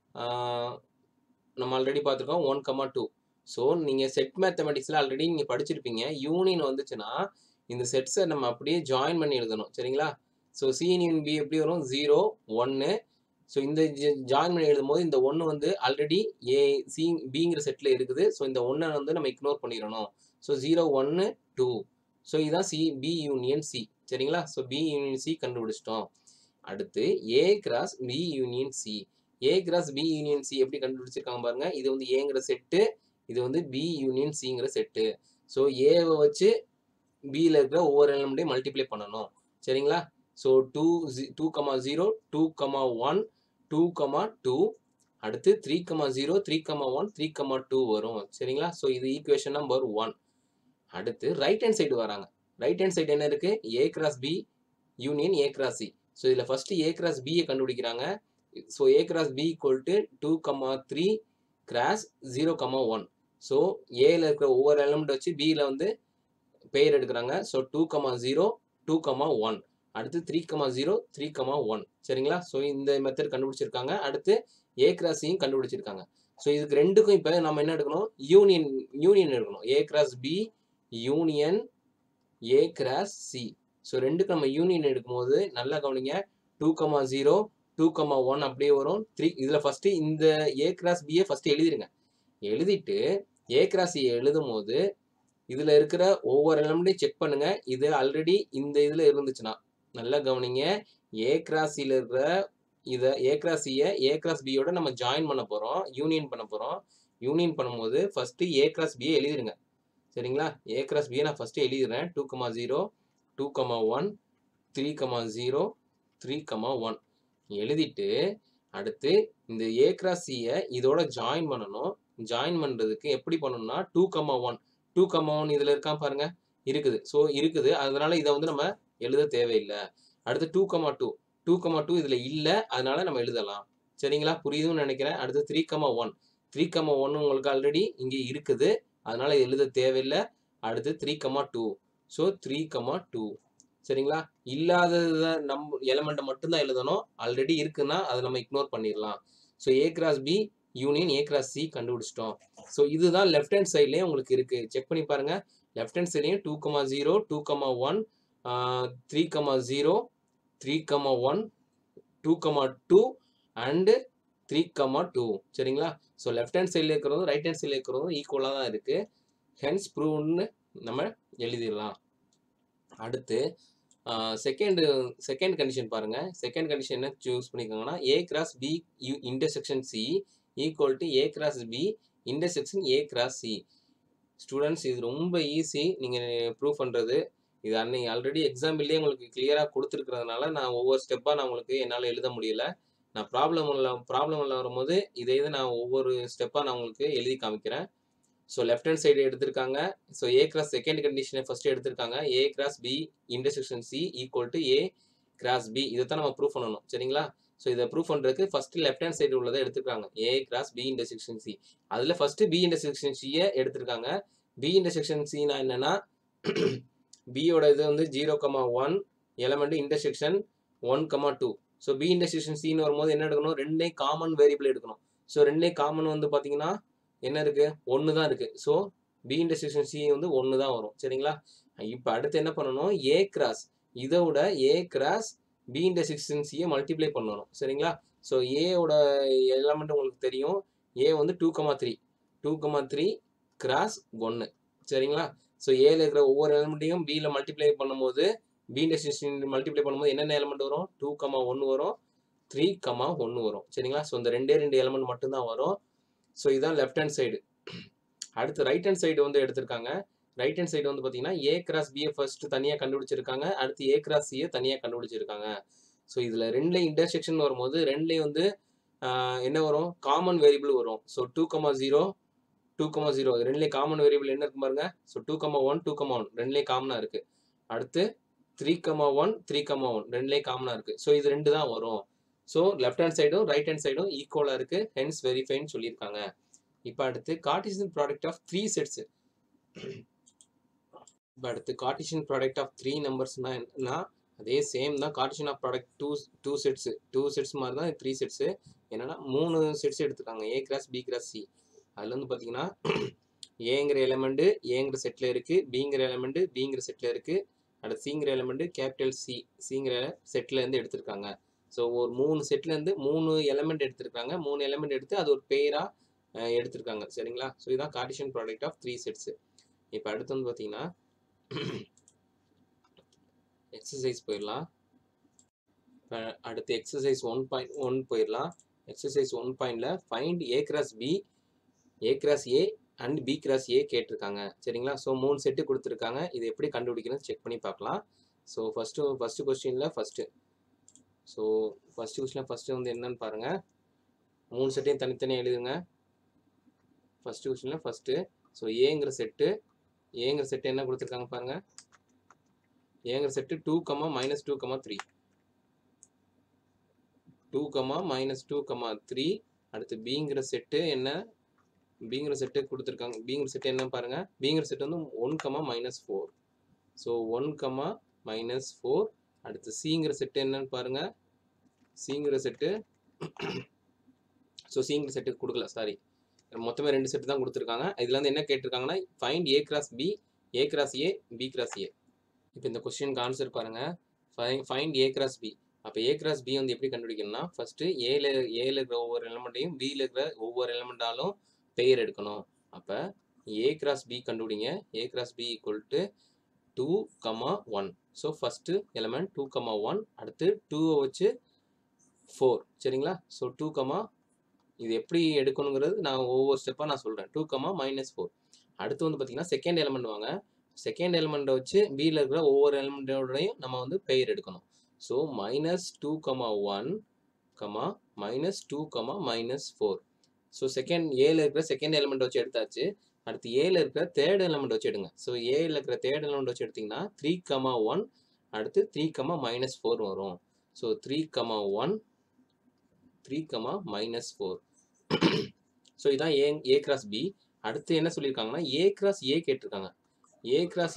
ஆஹ், நம்ம ஆல்ரெடி பார்த்துருக்கோம் ஒன் கம்மா டூ ஸோ நீங்கள் செட் மேத்தமெட்டிக்ஸில் ஆல்ரெடி நீங்கள் படிச்சிருப்பீங்க யூனியன் வந்துச்சுன்னா இந்த செட்ஸை நம்ம அப்படியே ஜாயின் பண்ணி எழுதணும் சரிங்களா ஸோ சி யூனியன் பி எப்படி வரும் ஜீரோ ஒன்று ஸோ இந்த ஜாயின் பண்ணி எழுதும் போது இந்த ஒன்று வந்து ஆல்ரெடி ஏ சி பிங்கிற செட்டில் இருக்குது ஸோ இந்த ஒன்றை வந்து நம்ம இக்னோர் பண்ணிடணும் ஸோ ஜீரோ ஒன்று டூ ஸோ இதுதான் சி பி யூனியன் சி சரிங்களா ஸோ பி யூனியன் சி கண்டுபிடிச்சிட்டோம் அடுத்து A cross B union C A cross B union C எப்படி கண்டுபிடிச்சிருக்காங்க பாருங்க இது வந்து ஏங்கிற செட்டு இது வந்து பி யூனியன் சிங்கிற செட்டு ஸோ ஏவை வச்சு பியில் இருக்கிற ஒவ்வொரு எலமெண்ட்டையும் மல்டிப்ளை பண்ணணும் சரிங்களா so two two comma zero two comma one two comma two அடுத்து three comma zero three comma one three comma two வரும் சரிங்களா ஸோ இது ஈக்குவேஷன் நம்பர் ஒன் அடுத்து ரைட் ஹேண்ட் சைடு வராங்க ரைட் ஹேண்ட் சைடு என்ன இருக்கு A cross B union A cross C so இதில் first A cross பியை கண்டுபிடிக்கிறாங்க so A cross B equal to two comma three cross zero comma one so ஏல இருக்கிற ஒவ்வொரு element வச்சு பியில் வந்து பெயர் எடுக்கிறாங்க so two comma zero two comma one அடுத்து three comma zero three comma one சரிங்களா ஸோ இந்த மெத்தட் கண்டுபிடிச்சிருக்காங்க அடுத்து ஏ கிராஸையும் கண்டுபிடிச்சிருக்காங்க ஸோ இதுக்கு ரெண்டுக்கும் இப்போ நம்ம என்ன எடுக்கணும் யூனியன் யூனியன் எடுக்கணும் A cross B union A cross C so ரெண்டுக்கு நம்ம யூனியன் எடுக்கும்போது நல்லா கவனிங்க two comma zero two comma one அப்படியே வரும் த்ரீ இதில் ஃபஸ்ட்டு இந்த ஏ கிராஸ் பியை ஃபஸ்ட்டு எழுதிருங்க எழுதிட்டு ஏ கிராஸ் எழுதும் போது இதில் இருக்கிற ஒவ்வொரு எலமெண்ட்டையும் செக் பண்ணுங்க இது ஆல்ரெடி இந்த இதில் இருந்துச்சுன்னா நல்லா கவனிங்க ஏ கிராஸியில் இருக்கிற இதை ஏ கிராஸ் சியை ஏ கிராஸ் பியோட நம்ம ஜாயின் பண்ண போகிறோம் யூனியன் பண்ண போகிறோம் யூனியன் பண்ணும்போது ஃபஸ்ட்டு ஏ கிராஸ் பியை எழுதிருங்க சரிங்களா ஏ கிராஸ் பியை நான் ஃபஸ்ட்டு எழுதிடுறேன் two comma zero two comma one three comma zero three comma one எழுதிட்டு அடுத்து இந்த ஏ கிராஸ் சியை இதோட ஜாயின் பண்ணணும் ஜாயின் பண்ணுறதுக்கு எப்படி பண்ணணும்னா two comma one two comma one இதில் இருக்கான் பாருங்க இருக்குது ஸோ இருக்குது அதனால இதை வந்து நம்ம எழுத தேவையில்லை அடுத்து two comma two two comma two இதில் இல்லை அதனால நம்ம எழுதலாம் சரிங்களா புரியுதுன்னு நினைக்கிறேன் அடுத்து three comma one three comma one உங்களுக்கு ஆல்ரெடி இங்கே இருக்குது அதனால இது எழுத தேவையில்லை அடுத்து three comma two so three comma two சரிங்களா இல்லாதத நம்ம எலமெண்ட்டை மட்டும்தான் எழுதணும் ஆல்ரெடி இருக்குன்னா அதை நம்ம இக்னோர் பண்ணிடலாம் so A cross B union A cross C கண்டுபிடிச்சிட்டோம் ஸோ இதுதான் லெஃப்ட் ஹேண்ட் சைட்லேயே உங்களுக்கு இருக்கு செக் பண்ணி பாருங்க லெஃப்ட் ஹேண்ட் சைட்லேயும் two comma zero two comma one three comma zero three comma one two comma two and three comma two சரிங்களா so left hand சைடில் இருக்கிறதும் ரைட் ஹேண்ட் சைடில் இருக்கிறதும் ஈக்குவலாக தான் இருக்குது ஹென்ஸ் ப்ரூவ்னு நம்ம எழுதிடலாம் அடுத்து செகண்ட் செகண்ட் கண்டிஷன் பாருங்க செகண்ட் கண்டிஷன் என்ன சூஸ் பண்ணிக்கோங்கன்னா A cross B U intersection C equal to A cross B intersection A cross C students இது ரொம்ப ஈஸி நீங்கள் ப்ரூவ் பண்ணுறது இது அன்னைக்கு ஆல்ரெடி எக்ஸாம்பிள்லேயே உங்களுக்கு கிளியராக கொடுத்துருக்கிறதுனால நான் ஒவ்வொரு ஸ்டெப்பாக நான் உங்களுக்கு என்னால் எழுத முடியல நான் ப்ராப்ளம் உள்ள ப்ராப்ளம் உள்ள வரும்போது இதே இது நான் ஒவ்வொரு ஸ்டெப்பாக நான் உங்களுக்கு எழுதி காமிக்கிறேன் ஸோ லெஃப்ட் ஹேண்ட் சைடு எடுத்திருக்காங்க ஸோ ஏ கிராஸ் செகண்ட் கண்டிஷனை ஃபர்ஸ்ட் எடுத்திருக்காங்க A cross B intersection C equal to A cross B இதை தான் நம்ம ப்ரூவ் பண்ணணும் சரிங்களா ஸோ இதை ப்ரூவ் பண்ணுறதுக்கு ஃபர்ஸ்ட் லெஃப்ட் ஹேண்ட் சைடு உள்ளதை எடுத்துருக்காங்க A cross B intersection C அதில் ஃபர்ஸ்ட் பி இன்டர்செக்ஷன் சியை எடுத்திருக்காங்க பி இன்டர்செக்ஷன் சினா என்னன்னா பியோட இது வந்து zero comma one element intersection one comma two so B intersection சின்னு வரும்போது என்ன எடுக்கணும் ரெண்டே காமன் வேரியபிள் எடுக்கணும் ஸோ ரெண்டே காமன் வந்து பார்த்தீங்கன்னா என்ன இருக்கு ஒன்று தான் இருக்கு ஸோ பி இன்டர்செக்ஷன் சி வந்து ஒன்று தான் வரும் சரிங்களா இப்போ அடுத்து என்ன பண்ணணும் ஏ கிராஸ் இதை விட ஏ கிராஸ் பி இன்டர்செக்ஷன் சியை மல்டிப்ளை பண்ணணும் சரிங்களா ஸோ ஏவோட எலமெண்ட் உங்களுக்கு தெரியும் ஏ வந்து two comma three two comma three cross ஒன்று சரிங்களா ஸோ ஏல இருக்கிற ஒவ்வொரு எலமெண்ட்டையும் பியில் மல்டிப்ளை பண்ணும்போது பி இன்டர்செக்ஷன் மல்டிப்ளை பண்ணும்போது என்னென்ன எலமெண்ட் வரும் டூ கமா ஒன்று வரும் த்ரீ கமா ஒன்று வரும் சரிங்களா ஸோ இந்த ரெண்டே ரெண்டு எலமெண்ட் மட்டும்தான் வரும் ஸோ இதுதான் லெஃப்ட் ஹேண்ட் சைடு அடுத்து ரைட் ஹேண்ட் சைடு வந்து எடுத்திருக்காங்க ரைட் ஹேண்ட் சைடு வந்து பார்த்தீங்கன்னா ஏ கிராஸ் பியை ஃபர்ஸ்ட் தனியாக கண்டுபிடிச்சிருக்காங்க அடுத்து ஏ கிராஸ் சியை தனியாக கண்டுபிடிச்சிருக்காங்க ஸோ இதில் ரெண்டுலேயும் இன்டர்செக்ஷன் வரும்போது ரெண்டுலேயும் வந்து ஆஹ், என்ன வரும் காமன் வேரியபிள் வரும் so two comma zero two comma zero ரெண்டுலேயும் காமன் வேரியபிள் என்ன இருக்கு பாருங்க so two comma one two comma one ரெண்டுலேயும் காமனாக இருக்கு அடுத்து three comma one three comma one ரெண்டுலேயும் காமனாக இருக்கு ஸோ இது ரெண்டு தான் வரும் ஸோ லெஃப்ட் ஹேண்ட் சைடும் ரைட் ஹேண்ட் சைடும் ஈக்குவலாக இருக்கு ஹென்ஸ் வெரிஃபைன்னு சொல்லியிருக்காங்க இப்போ அடுத்து Cartesian product of three sets இப்போ அடுத்து கார்டிஷன் ப்ராடக்ட் ஆஃப் த்ரீ நம்பர்ஸ்னா என்னன்னா அதே சேம் தான் Cartesian of product two two sets two sets மாதிரி தான் த்ரீ செட்ஸு என்னன்னா மூணு செட்ஸ் எடுத்துருக்காங்க A cross B cross C அதில் வந்து பார்த்தீங்கன்னா ஏங்கிற எலமெண்ட்டு ஏங்கிற செட்டில் இருக்குது பிங்கிற எலமெண்ட்டு பிங்கிற செட்டில் இருக்குது அடுத்து சிங்கிற எலமெண்ட்டு கேபிட்டல் சி சிங்கிற செட்டில் இருந்து எடுத்திருக்காங்க ஸோ ஒரு மூணு செட்லேருந்து மூணு எலமெண்ட் எடுத்திருக்காங்க மூணு எலமெண்ட் எடுத்து அது ஒரு பேராக எடுத்திருக்காங்க சரிங்களா ஸோ இதுதான் Cartesian product of three sets இப்போ அடுத்து வந்து பார்த்தீங்கன்னா எக்ஸசைஸ் போயிடலாம் இப்போ அடுத்து எக்ஸசைஸ் ஒன் பாயிண்ட் ஒன் போயிடலாம் எக்ஸசைஸ் ஒன் பாயிண்டில் find A cross B A cross A and B cross A கேட்டிருக்காங்க சரிங்களா ஸோ மூணு செட்டு கொடுத்துருக்காங்க இது எப்படி கண்டுபிடிக்கணும்னு செக் பண்ணி பார்க்கலாம் ஸோ ஃபஸ்ட்டு ஃபஸ்ட்டு கொஸ்டினில் ஃபஸ்ட்டு ஸோ ஃபஸ்ட்டு கொஸ்டினில் ஃபஸ்ட்டு வந்து என்னன்னு பாருங்கள் மூணு செட்டையும் தனித்தனியாக எழுதுங்க ஃபஸ்ட்டு கொஸ்டினில் ஃபஸ்ட்டு ஸோ ஏங்கிற செட்டு ஏங்கிற செட்டு என்ன கொடுத்துருக்காங்க பாருங்கள் ஏங்கிற set two comma minus two comma three two comma minus two comma three அடுத்து பிங்கிற செட்டு என்ன பிங்கிற செட்டு கொடுத்துருக்காங்க பிங்கிற செட்டு என்ன பாருங்க பிங்கிற செட்டு வந்து one comma minus four so one comma minus four அடுத்து சிங்கிற செட்டு என்னன்னு பாருங்க சிங்கிற செட்டு ஸோ சிங்கிற செட்டு கொடுக்கல சாரி மொத்தமே ரெண்டு செட்டு தான் கொடுத்துருக்காங்க இதுல வந்து என்ன கேட்டிருக்காங்கன்னா find A cross B A cross A B cross A இப்போ இந்த கொஸ்டினுக்கு ஆன்சர் பாருங்க ஃபைண்ட் ஏ கிராஸ் பி அப்போ ஏ கிராஸ் பி வந்து எப்படி கண்டுபிடிக்கணும்னா ஃபர்ஸ்ட் ஏல ஏல இருக்கிற ஒவ்வொரு எலமெண்ட்டையும் பியில் இருக்கிற ஒவ்வொரு எலமெண்டாலும் பெயர் எடுக்கணும் அப்போ ஏ கிராஸ் பி கண்டுபிடிங்க A cross B equal to two comma one so first element two comma one அடுத்து டூவை வச்சு ஃபோர் சரிங்களா ஸோ டூ கமா இது எப்படி எடுக்கணுங்கிறது நான் ஒவ்வொரு ஸ்டெப்பாக நான் சொல்கிறேன் டூ கமா மைனஸ் ஃபோர் அடுத்து வந்து பார்த்தீங்கன்னா செகண்ட் எலமெண்ட் வாங்க செகண்ட் எலமெண்ட்டை வச்சு பியில் இருக்கிற ஒவ்வொரு எலமெண்ட்டோடையும் நம்ம வந்து பெயர் எடுக்கணும் so minus two comma one comma minus two comma minus four so second ஏல இருக்கிற செகண்ட் எலிமெண்ட் வச்சு எடுத்தாச்சு அடுத்து ஏல இருக்கிற தேர்ட் எலிமெண்ட் வச்சு எடுங்க ஸோ ஏல இருக்கிற தேர்ட் எலிமெண்ட் வச்சு எடுத்தீங்கன்னா த்ரீ கமா ஒன் அடுத்து த்ரீ கமா மைனஸ் ஃபோர் வரும் so three comma one three comma minus four so இதான் ஏ ஏ கிராஸ் பி அடுத்து என்ன சொல்லியிருக்காங்கன்னா ஏ கிராஸ் ஏ கேட்டிருக்காங்க A cross A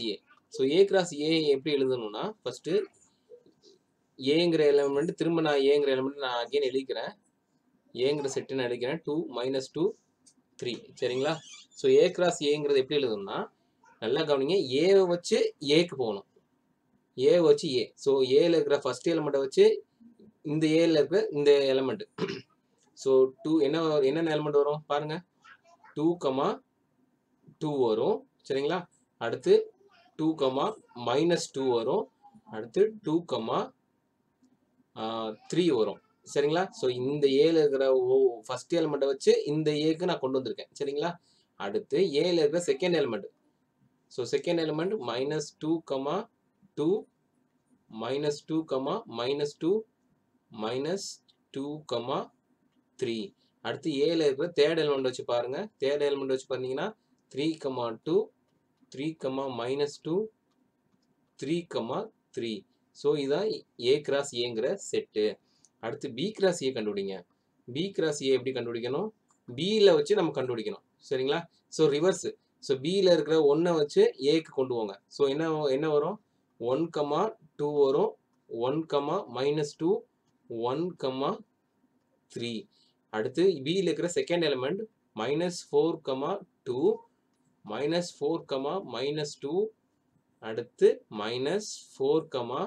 so A cross A எப்படி எழுதணும்னா ஃபஸ்ட்டு ஏங்கிற எலமெண்ட் திரும்ப நான் ஏங்கிற எலமெண்ட் நான் அகைன் எழுதிக்கிறேன் ஏங்கிற செட்டு நான் எழுதிக்கிறேன் டூ மைனஸ் டூ த்ரீ சரிங்களா ஸோ ஏ கிராஸ் ஏங்கிறது எப்படி எழுதணும்னா நல்லா கவனிங்க ஏவை வச்சு ஏக்கு போகணும் ஏ வச்சு ஏ ஸோ ஏல இருக்கிற ஃபர்ஸ்ட் எலமெண்ட்டை வச்சு இந்த ஏல இருக்கிற இந்த எலமெண்ட் ஸோ டூ என்ன என்னென்ன எலமெண்ட் வரும் பாருங்க டூ கமா டூ வரும் சரிங்களா அடுத்து டூ கமா மைனஸ் டூ வரும் அடுத்து டூ கமா த்ரீ வரும் சரிங்களா ஸோ இந்த ஏல இருக்கிற ஓ ஃபர்ஸ்ட் எலிமெண்ட்டை வச்சு இந்த ஏக்கு நான் கொண்டு வந்திருக்கேன் சரிங்களா அடுத்து ஏல இருக்கிற second element so second element minus two comma two minus two comma minus two minus two comma three அடுத்து ஏல இருக்கிற தேர்ட் எலிமெண்ட் வச்சு பாருங்க தேர்ட் எலிமெண்ட் வச்சு பார்த்தீங்கன்னா three comma two three comma minus two three comma three so இதான் A cross ஏங்கிற set அடுத்து பி கிராஸ் ஏ கண்டுபிடிங்க பி கிராஸ் ஏ எப்படி கண்டுபிடிக்கணும் பியில் வச்சு நம்ம கண்டுபிடிக்கணும் சரிங்களா ஸோ ரிவர்ஸ் ஸோ பியில் இருக்கிற ஒன்றை வச்சு ஏக்கு கொண்டு போங்க ஸோ என்ன என்ன வரும் ஒன் கமா டூ வரும் one comma minus two one comma three அடுத்து பியில் இருக்கிற second element minus four comma two minus four comma minus two அடுத்து minus four comma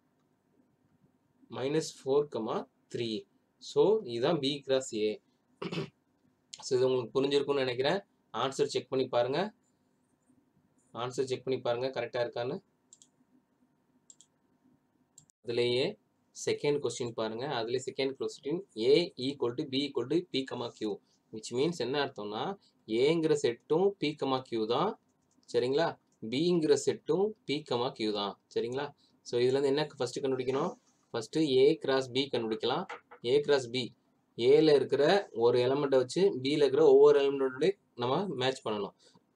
minus four comma three so இதுதான் பி கிராஸ் ஏ ஸோ இது உங்களுக்கு புரிஞ்சிருக்கும்னு நினைக்கிறேன் ஆன்சர் செக் பண்ணி பாருங்க ஆன்சர் செக் பண்ணி பாருங்க கரெக்டாக இருக்கான்னு அதுலேயே செகண்ட் கொஸ்டின் பாருங்க அதுலேயே second question A equal to B equal to p comma q which means என்ன அர்த்தம்னா ஏங்கிற செட்டும் பி கமா கியூ தான் சரிங்களா பிங்கிற செட்டும் பி கமா கியூ தான் சரிங்களா ஸோ இதுலேருந்து என்ன ஃபஸ்ட்டு கண்டுபிடிக்கணும் ஃபஸ்ட்டு ஏ கிராஸ் பி கண்டுபிடிக்கலாம் ஏ கிராஸ் பி ஏல இருக்கிற ஒரு எலமெண்ட்டை வச்சு பியில் இருக்கிற ஒவ்வொரு எலமெண்ட்டோட நம்ம மேட்ச் பண்ணணும்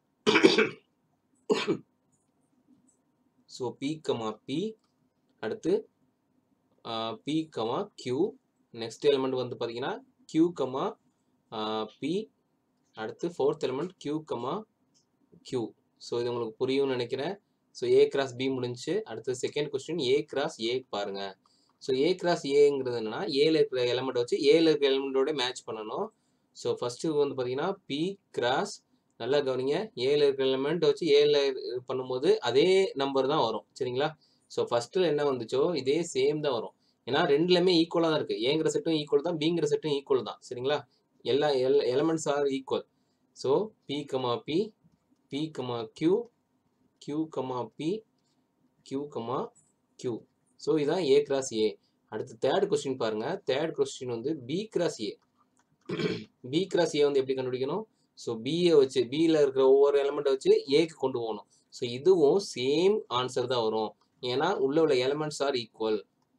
ஸோ பி கமா பி அடுத்து B comma q next element வந்து பார்த்தீங்கன்னா கியூ கமா பி அடுத்து fourth element q comma q so இது உங்களுக்கு புரியும்னு நினைக்கிறேன் ஸோ ஏ கிராஸ் பி முடிஞ்சு அடுத்து second question A cross A பாருங்க ஸோ ஏ கிராஸ் ஏங்கிறது என்னன்னா ஏல இருக்கிற எலமெண்ட் வச்சு ஏல இருக்கிற எலமெண்டோட மேட்ச் பண்ணணும் ஸோ ஃபர்ஸ்ட்டு வந்து பார்த்தீங்கன்னா பி கிராஸ் நல்லா கவனிங்க ஏல இருக்கிற எலமெண்ட் வச்சு ஏல பண்ணும்போது அதே நம்பர் தான் வரும் சரிங்களா ஸோ ஃபர்ஸ்ட்டில் என்ன வந்துச்சோ இதே சேம் தான் வரும் ஏன்னா ரெண்டுலையுமே ஈக்குவலாக தான் இருக்குது ஏங்கிற செட்டும் ஈக்குவல் தான் பிங்கிற செட்டும் ஈக்குவல் தான் சரிங்களா எல்லா எல் elements are equal so p comma p p comma q q comma p q comma q so இதான் ஏ கிராஸ் ஏ அடுத்து தேர்ட் கொஸ்டின் பாருங்க தேர்ட் கொஸ்டின் வந்து B cross A B cross A வந்து எப்படி கண்டுபிடிக்கணும் ஸோ பிஏ வச்சு பியில் இருக்கிற ஒவ்வொரு எலமெண்ட்டை வச்சு ஏக்கு கொண்டு போகணும் ஸோ இதுவும் சேம் ஆன்சர் தான் வரும் ஏன்னா உள்ள உள்ள எலமெண்ட்ஸ் ஆர் ஈக்குவல்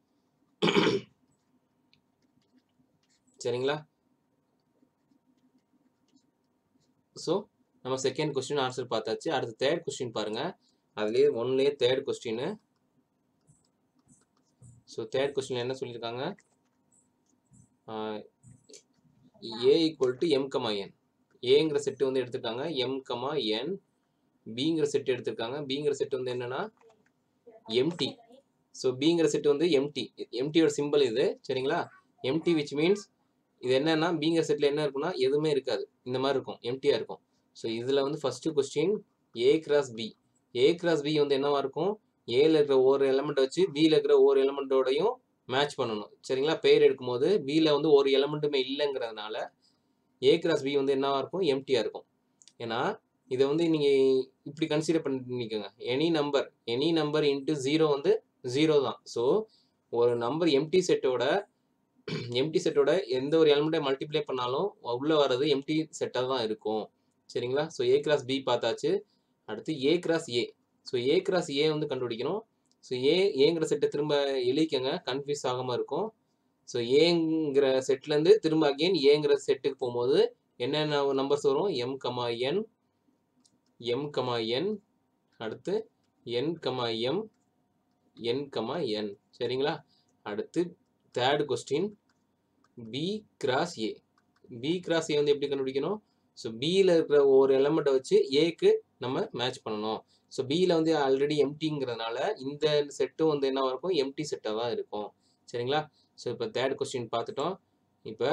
சரிங்களா ஸோ நம்ம செகண்ட் கொஸ்டின் ஆன்சர் பார்த்தாச்சு அடுத்து தேர்ட் கொஸ்டின் பாருங்க அதுலேயே ஒன்லேயே third question so third question என்ன சொல்லியிருக்காங்க A equal to M comma N ஏங்கிற செட்டு வந்து எடுத்திருக்காங்க எம் கமா என் பிங்கிற செட் எடுத்திருக்காங்க பிங்கிற செட் வந்து என்னன்னா எம்டி ஸோ பிங்கிற செட் வந்து எம்டி எம்டியோட சிம்பிள் இது சரிங்களா எம்டி விச் மீன்ஸ் இது என்னன்னா பிங்கிற செட்டில் என்ன இருக்குன்னா எதுவுமே இருக்காது இந்த மாதிரி இருக்கும் எம்டியாக இருக்கும் ஸோ இதில் வந்து first question A cross B A cross B வந்து என்னவா இருக்கும் ஏல இருக்கிற ஒரு எலமெண்ட் வச்சு பியில் இருக்கிற ஒரு எலமெண்ட்டோடையும் மேட்ச் பண்ணணும் சரிங்களா பெயர் எடுக்கும்போது பியில் வந்து ஒரு எலமெண்ட்டுமே இல்லைங்கிறதுனால ஏ கிராஸ் பி வந்து என்னவா இருக்கும் எம்டியாக இருக்கும் ஏன்னா இதை வந்து நீங்கள் இப்படி கன்சிடர் பண்ணிக்கோங்க any number any number into zero வந்து ஜீரோ தான் ஸோ ஒரு நம்பர் எம்டி செட்டோட எம்டி செட்டோட எந்த ஒரு எலமெண்ட்டை மல்டிப்ளை பண்ணாலும் உள்ளே வர்றது எம்டி செட்டாக தான் இருக்கும் சரிங்களா ஸோ ஏ கிராஸ் பி பார்த்தாச்சு அடுத்து A cross A so A cross A வந்து கண்டுபிடிக்கணும் ஸோ ஏ ஏங்கிற செட்டை திரும்ப எழுதிக்கங்க கன்ஃபியூஸ் ஆகாமல் இருக்கும் ஸோ ஏங்கிற செட்லேருந்து திரும்ப அகெயின் ஏங்கிற செட்டுக்கு போகும்போது என்னென்ன நம்பர்ஸ் வரும் M comma N M comma N அடுத்து N comma M N comma N சரிங்களா அடுத்து third question B cross A B cross A வந்து எப்படி கண்டுபிடிக்கணும் ஸோ பியில் இருக்கிற ஒரு எலமெண்ட்டை வச்சு ஏக்கு நம்ம மேட்ச் பண்ணணும் ஸோ பியில் வந்து ஆல்ரெடி எம்டிங்கிறதுனால இந்த செட்டும் வந்து என்ன இருக்கும் எம்டி செட்டாக தான் இருக்கும் சரிங்களா ஸோ இப்போ தேர்ட் கொஸ்டின் பார்த்துட்டோம் இப்போ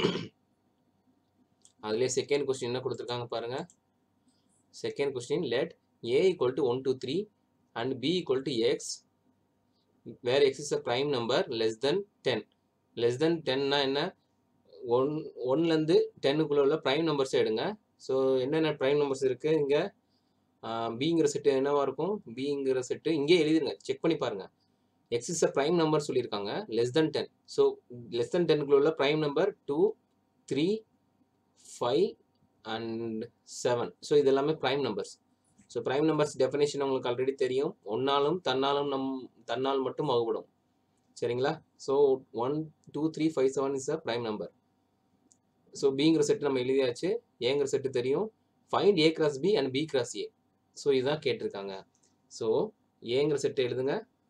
அதுலேயே செகண்ட் கொஸ்டின் என்ன கொடுத்துருக்காங்க பாருங்க second question let A equal to one two three and B equal to X where X is a prime number less than ten less than டென்னா என்ன ஒன் ஒன்லேருந்து டென்னுக்குள்ள உள்ள ப்ரைம் நம்பர்ஸ் எடுங்க ஸோ என்னென்ன ப்ரைம் நம்பர்ஸ் இருக்குது இங்கே பிங்கிற செட்டு என்னவா இருக்கும் பிங்கிற செட்டு இங்கே எழுதிருங்க செக் பண்ணி பாருங்க X is a prime number சொல்லியிருக்காங்க less than ten so less than டென்னுக்குள்ள உள்ள prime number two three five and seven so இது எல்லாமே prime numbers so prime numbers definition உங்களுக்கு ஆல்ரெடி தெரியும் ஒன்னாலும் தன்னாலும் நம் தன்னால் மட்டும் வகுப்படும் சரிங்களா so one two three five seven is a prime number so பிங்கிற செட்டு நம்ம எழுதியாச்சு ஏங்கிற செட்டு தெரியும் find A cross B and B cross A so இதுதான் கேட்டிருக்காங்க ஸோ ஏங்கிற செட்டு எழுதுங்க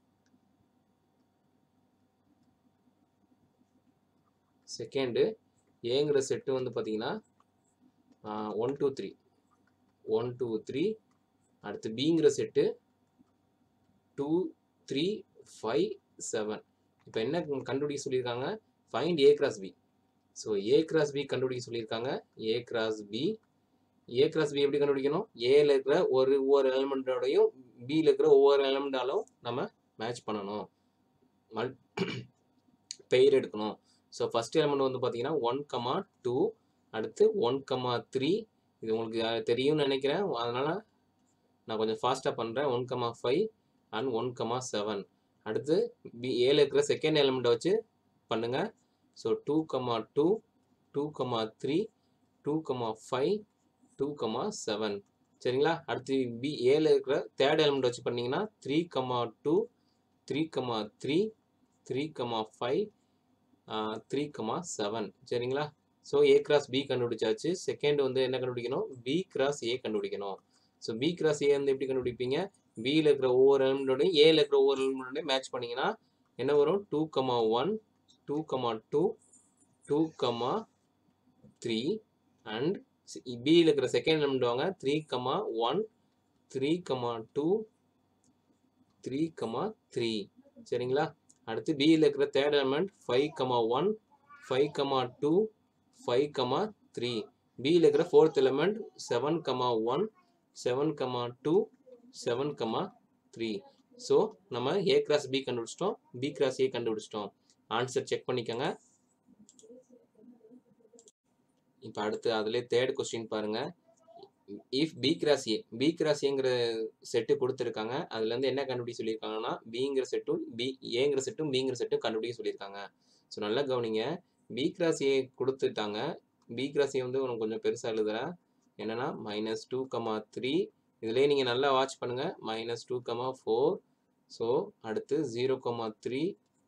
செகண்டு ஏங்கிற செட்டு வந்து பார்த்தீங்கன்னா one two three one two three அடுத்து பிங்கிற set two three five seven இப்போ என்ன கண்டுபிடிக்க சொல்லியிருக்காங்க find A cross B so A cross B கண்டுபிடிக்க சொல்லியிருக்காங்க A cross B A cross B எப்படி கண்டுபிடிக்கணும் ஏல இருக்கிற ஒரு ஒவ்வொரு எலிமெண்ட்டோடையும் பியில் இருக்கிற ஒவ்வொரு எலிமெண்டாலும் நம்ம மேட்ச் பண்ணணும் மல் பெயர் எடுக்கணும் ஸோ ஃபஸ்ட் எலிமெண்ட் வந்து பார்த்தீங்கன்னா ஒன் கமா டூ அடுத்து ஒன் கமா த்ரீ இது உங்களுக்கு தெரியும்னு நினைக்கிறேன் அதனால் நான் கொஞ்சம் ஃபாஸ்ட்டாக பண்ணுறேன் one comma five and one comma seven அடுத்து பி ஏல இருக்கிற செகண்ட் எலிமெண்ட்டை வச்சு பண்ணுங்கள் so two comma two two comma three two comma five two comma seven சரிங்களா அடுத்து பி ஏல இருக்கிற தேர்ட் எலிமெண்ட் வச்சு பண்ணீங்கன்னா three comma two three comma three three comma five three comma seven சரிங்களா ஸோ ஏ கிராஸ் பி கண்டுபிடிச்சாச்சு second வந்து என்ன கண்டுபிடிக்கணும் பி கிராஸ் ஏ கண்டுபிடிக்கணும் ஸோ பி கிராஸ் ஏ வந்து எப்படி கண்டுபிடிப்பீங்க பியில் இருக்கிற ஒவ்வொரு எலிமெண்டோடையும் ஏல இருக்கிற ஒவ்வொரு எலிமெண்டோடையும் மேட்ச் பண்ணீங்கன்னா என்ன வரும் two comma one two comma two two comma three and பியில் இருக்கிற செகண்ட் எலிமெண்ட் வாங்க three comma one three comma two three comma three சரிங்களா அடுத்து பியில் இருக்கிற third element five comma one five comma two five comma three பியில் இருக்கிற fourth element seven comma one seven comma two seven comma three so நம்ம A cross B கண்டுபிடிச்சிட்டோம் B cross A கண்டுபிடிச்சிட்டோம் answer check பண்ணிக்கோங்க இப்போ அடுத்து அதுலேயே third question பாருங்க if B cross A B cross ஏங்கிற செட்டு கொடுத்துருக்காங்க அதுலேருந்து என்ன கண்டுபிடிக்க சொல்லியிருக்காங்கன்னா பிங்கிற செட்டும் பி ஏங்கிற செட்டும் பிங்கிற செட்டும் கண்டுபிடிக்க சொல்லியிருக்காங்க ஸோ நல்லா கவனிங்க பி கிராஸ் ஏ கொடுத்துட்டாங்க பி கிராஸ் ஏ வந்து உனக்கு கொஞ்சம் பெருசாக எழுதுறேன் என்னன்னா மைனஸ் டூ கமா த்ரீ இதுலேயே நீங்கள் நல்லா வாட்ச் பண்ணுங்கள் minus two comma four so அடுத்து zero comma three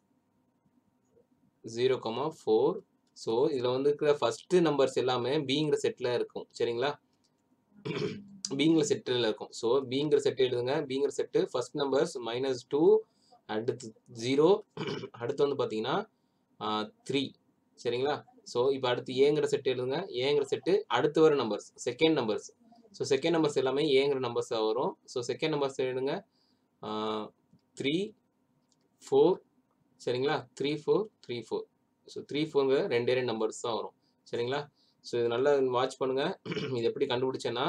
zero comma four so இதில் வந்து இருக்கிற ஃபஸ்ட்டு நம்பர்ஸ் எல்லாமே பிங்கிற செட்டில் இருக்கும் சரிங்களா பிங்கிற செட்டில் இருக்கும் ஸோ பிங்கிற செட்டு எழுதுங்க பிங்கிற set first numbers minus two அடுத்து ஜீரோ அடுத்து வந்து பார்த்தீங்கன்னா த்ரீ சரிங்களா ஸோ இப்போ அடுத்து ஏங்கிற செட்டு எழுதுங்க ஏங்கிற செட்டு அடுத்து வர numbers second numbers so second numbers எல்லாமே ஏங்கிற நம்பர்ஸாக வரும் ஸோ செகண்ட் நம்பர்ஸ் எழுதுங்க த்ரீ ஃபோர் சரிங்களா three four three four so three ஃபோருங்கிற ரெண்டே ரெண்டு நம்பர்ஸ் தான் வரும் சரிங்களா ஸோ இது நல்லா வாட்ச் பண்ணுங்கள் இது எப்படி கண்டுபிடிச்சேன்னா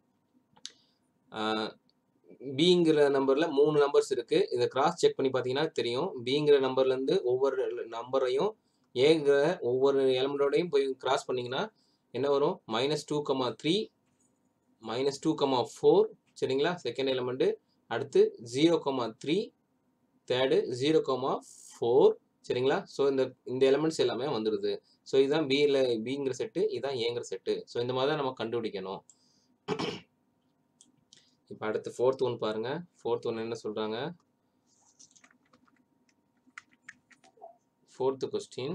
பிங்கிற நம்பரில் மூணு நம்பர்ஸ் இருக்குது இதை கிராஸ் செக் பண்ணி பார்த்தீங்கன்னா தெரியும் பிங்கிற நம்பர்லேருந்து ஒவ்வொரு நம்பரையும் ஏங்கிற ஒவ்வொரு எலமெண்டோடையும் போய் கிராஸ் பண்ணிங்கன்னா என்ன வரும் minus two comma three minus two comma four சரிங்களா செகண்ட் எலமெண்ட்டு அடுத்து zero comma three third zero comma four சரிங்களா ஸோ இந்த இந்த எலமெண்ட்ஸ் எல்லாமே வந்துடுது ஸோ இதுதான் பியில் பிங்கிற செட்டு இதுதான் ஏங்கிற செட்டு ஸோ இந்த மாதிரி தான் நம்ம கண்டுபிடிக்கணும் இப்போ அடுத்து ஃபோர்த் ஒன் பாருங்க ஃபோர்த் ஒன் என்ன சொல்றாங்க fourth question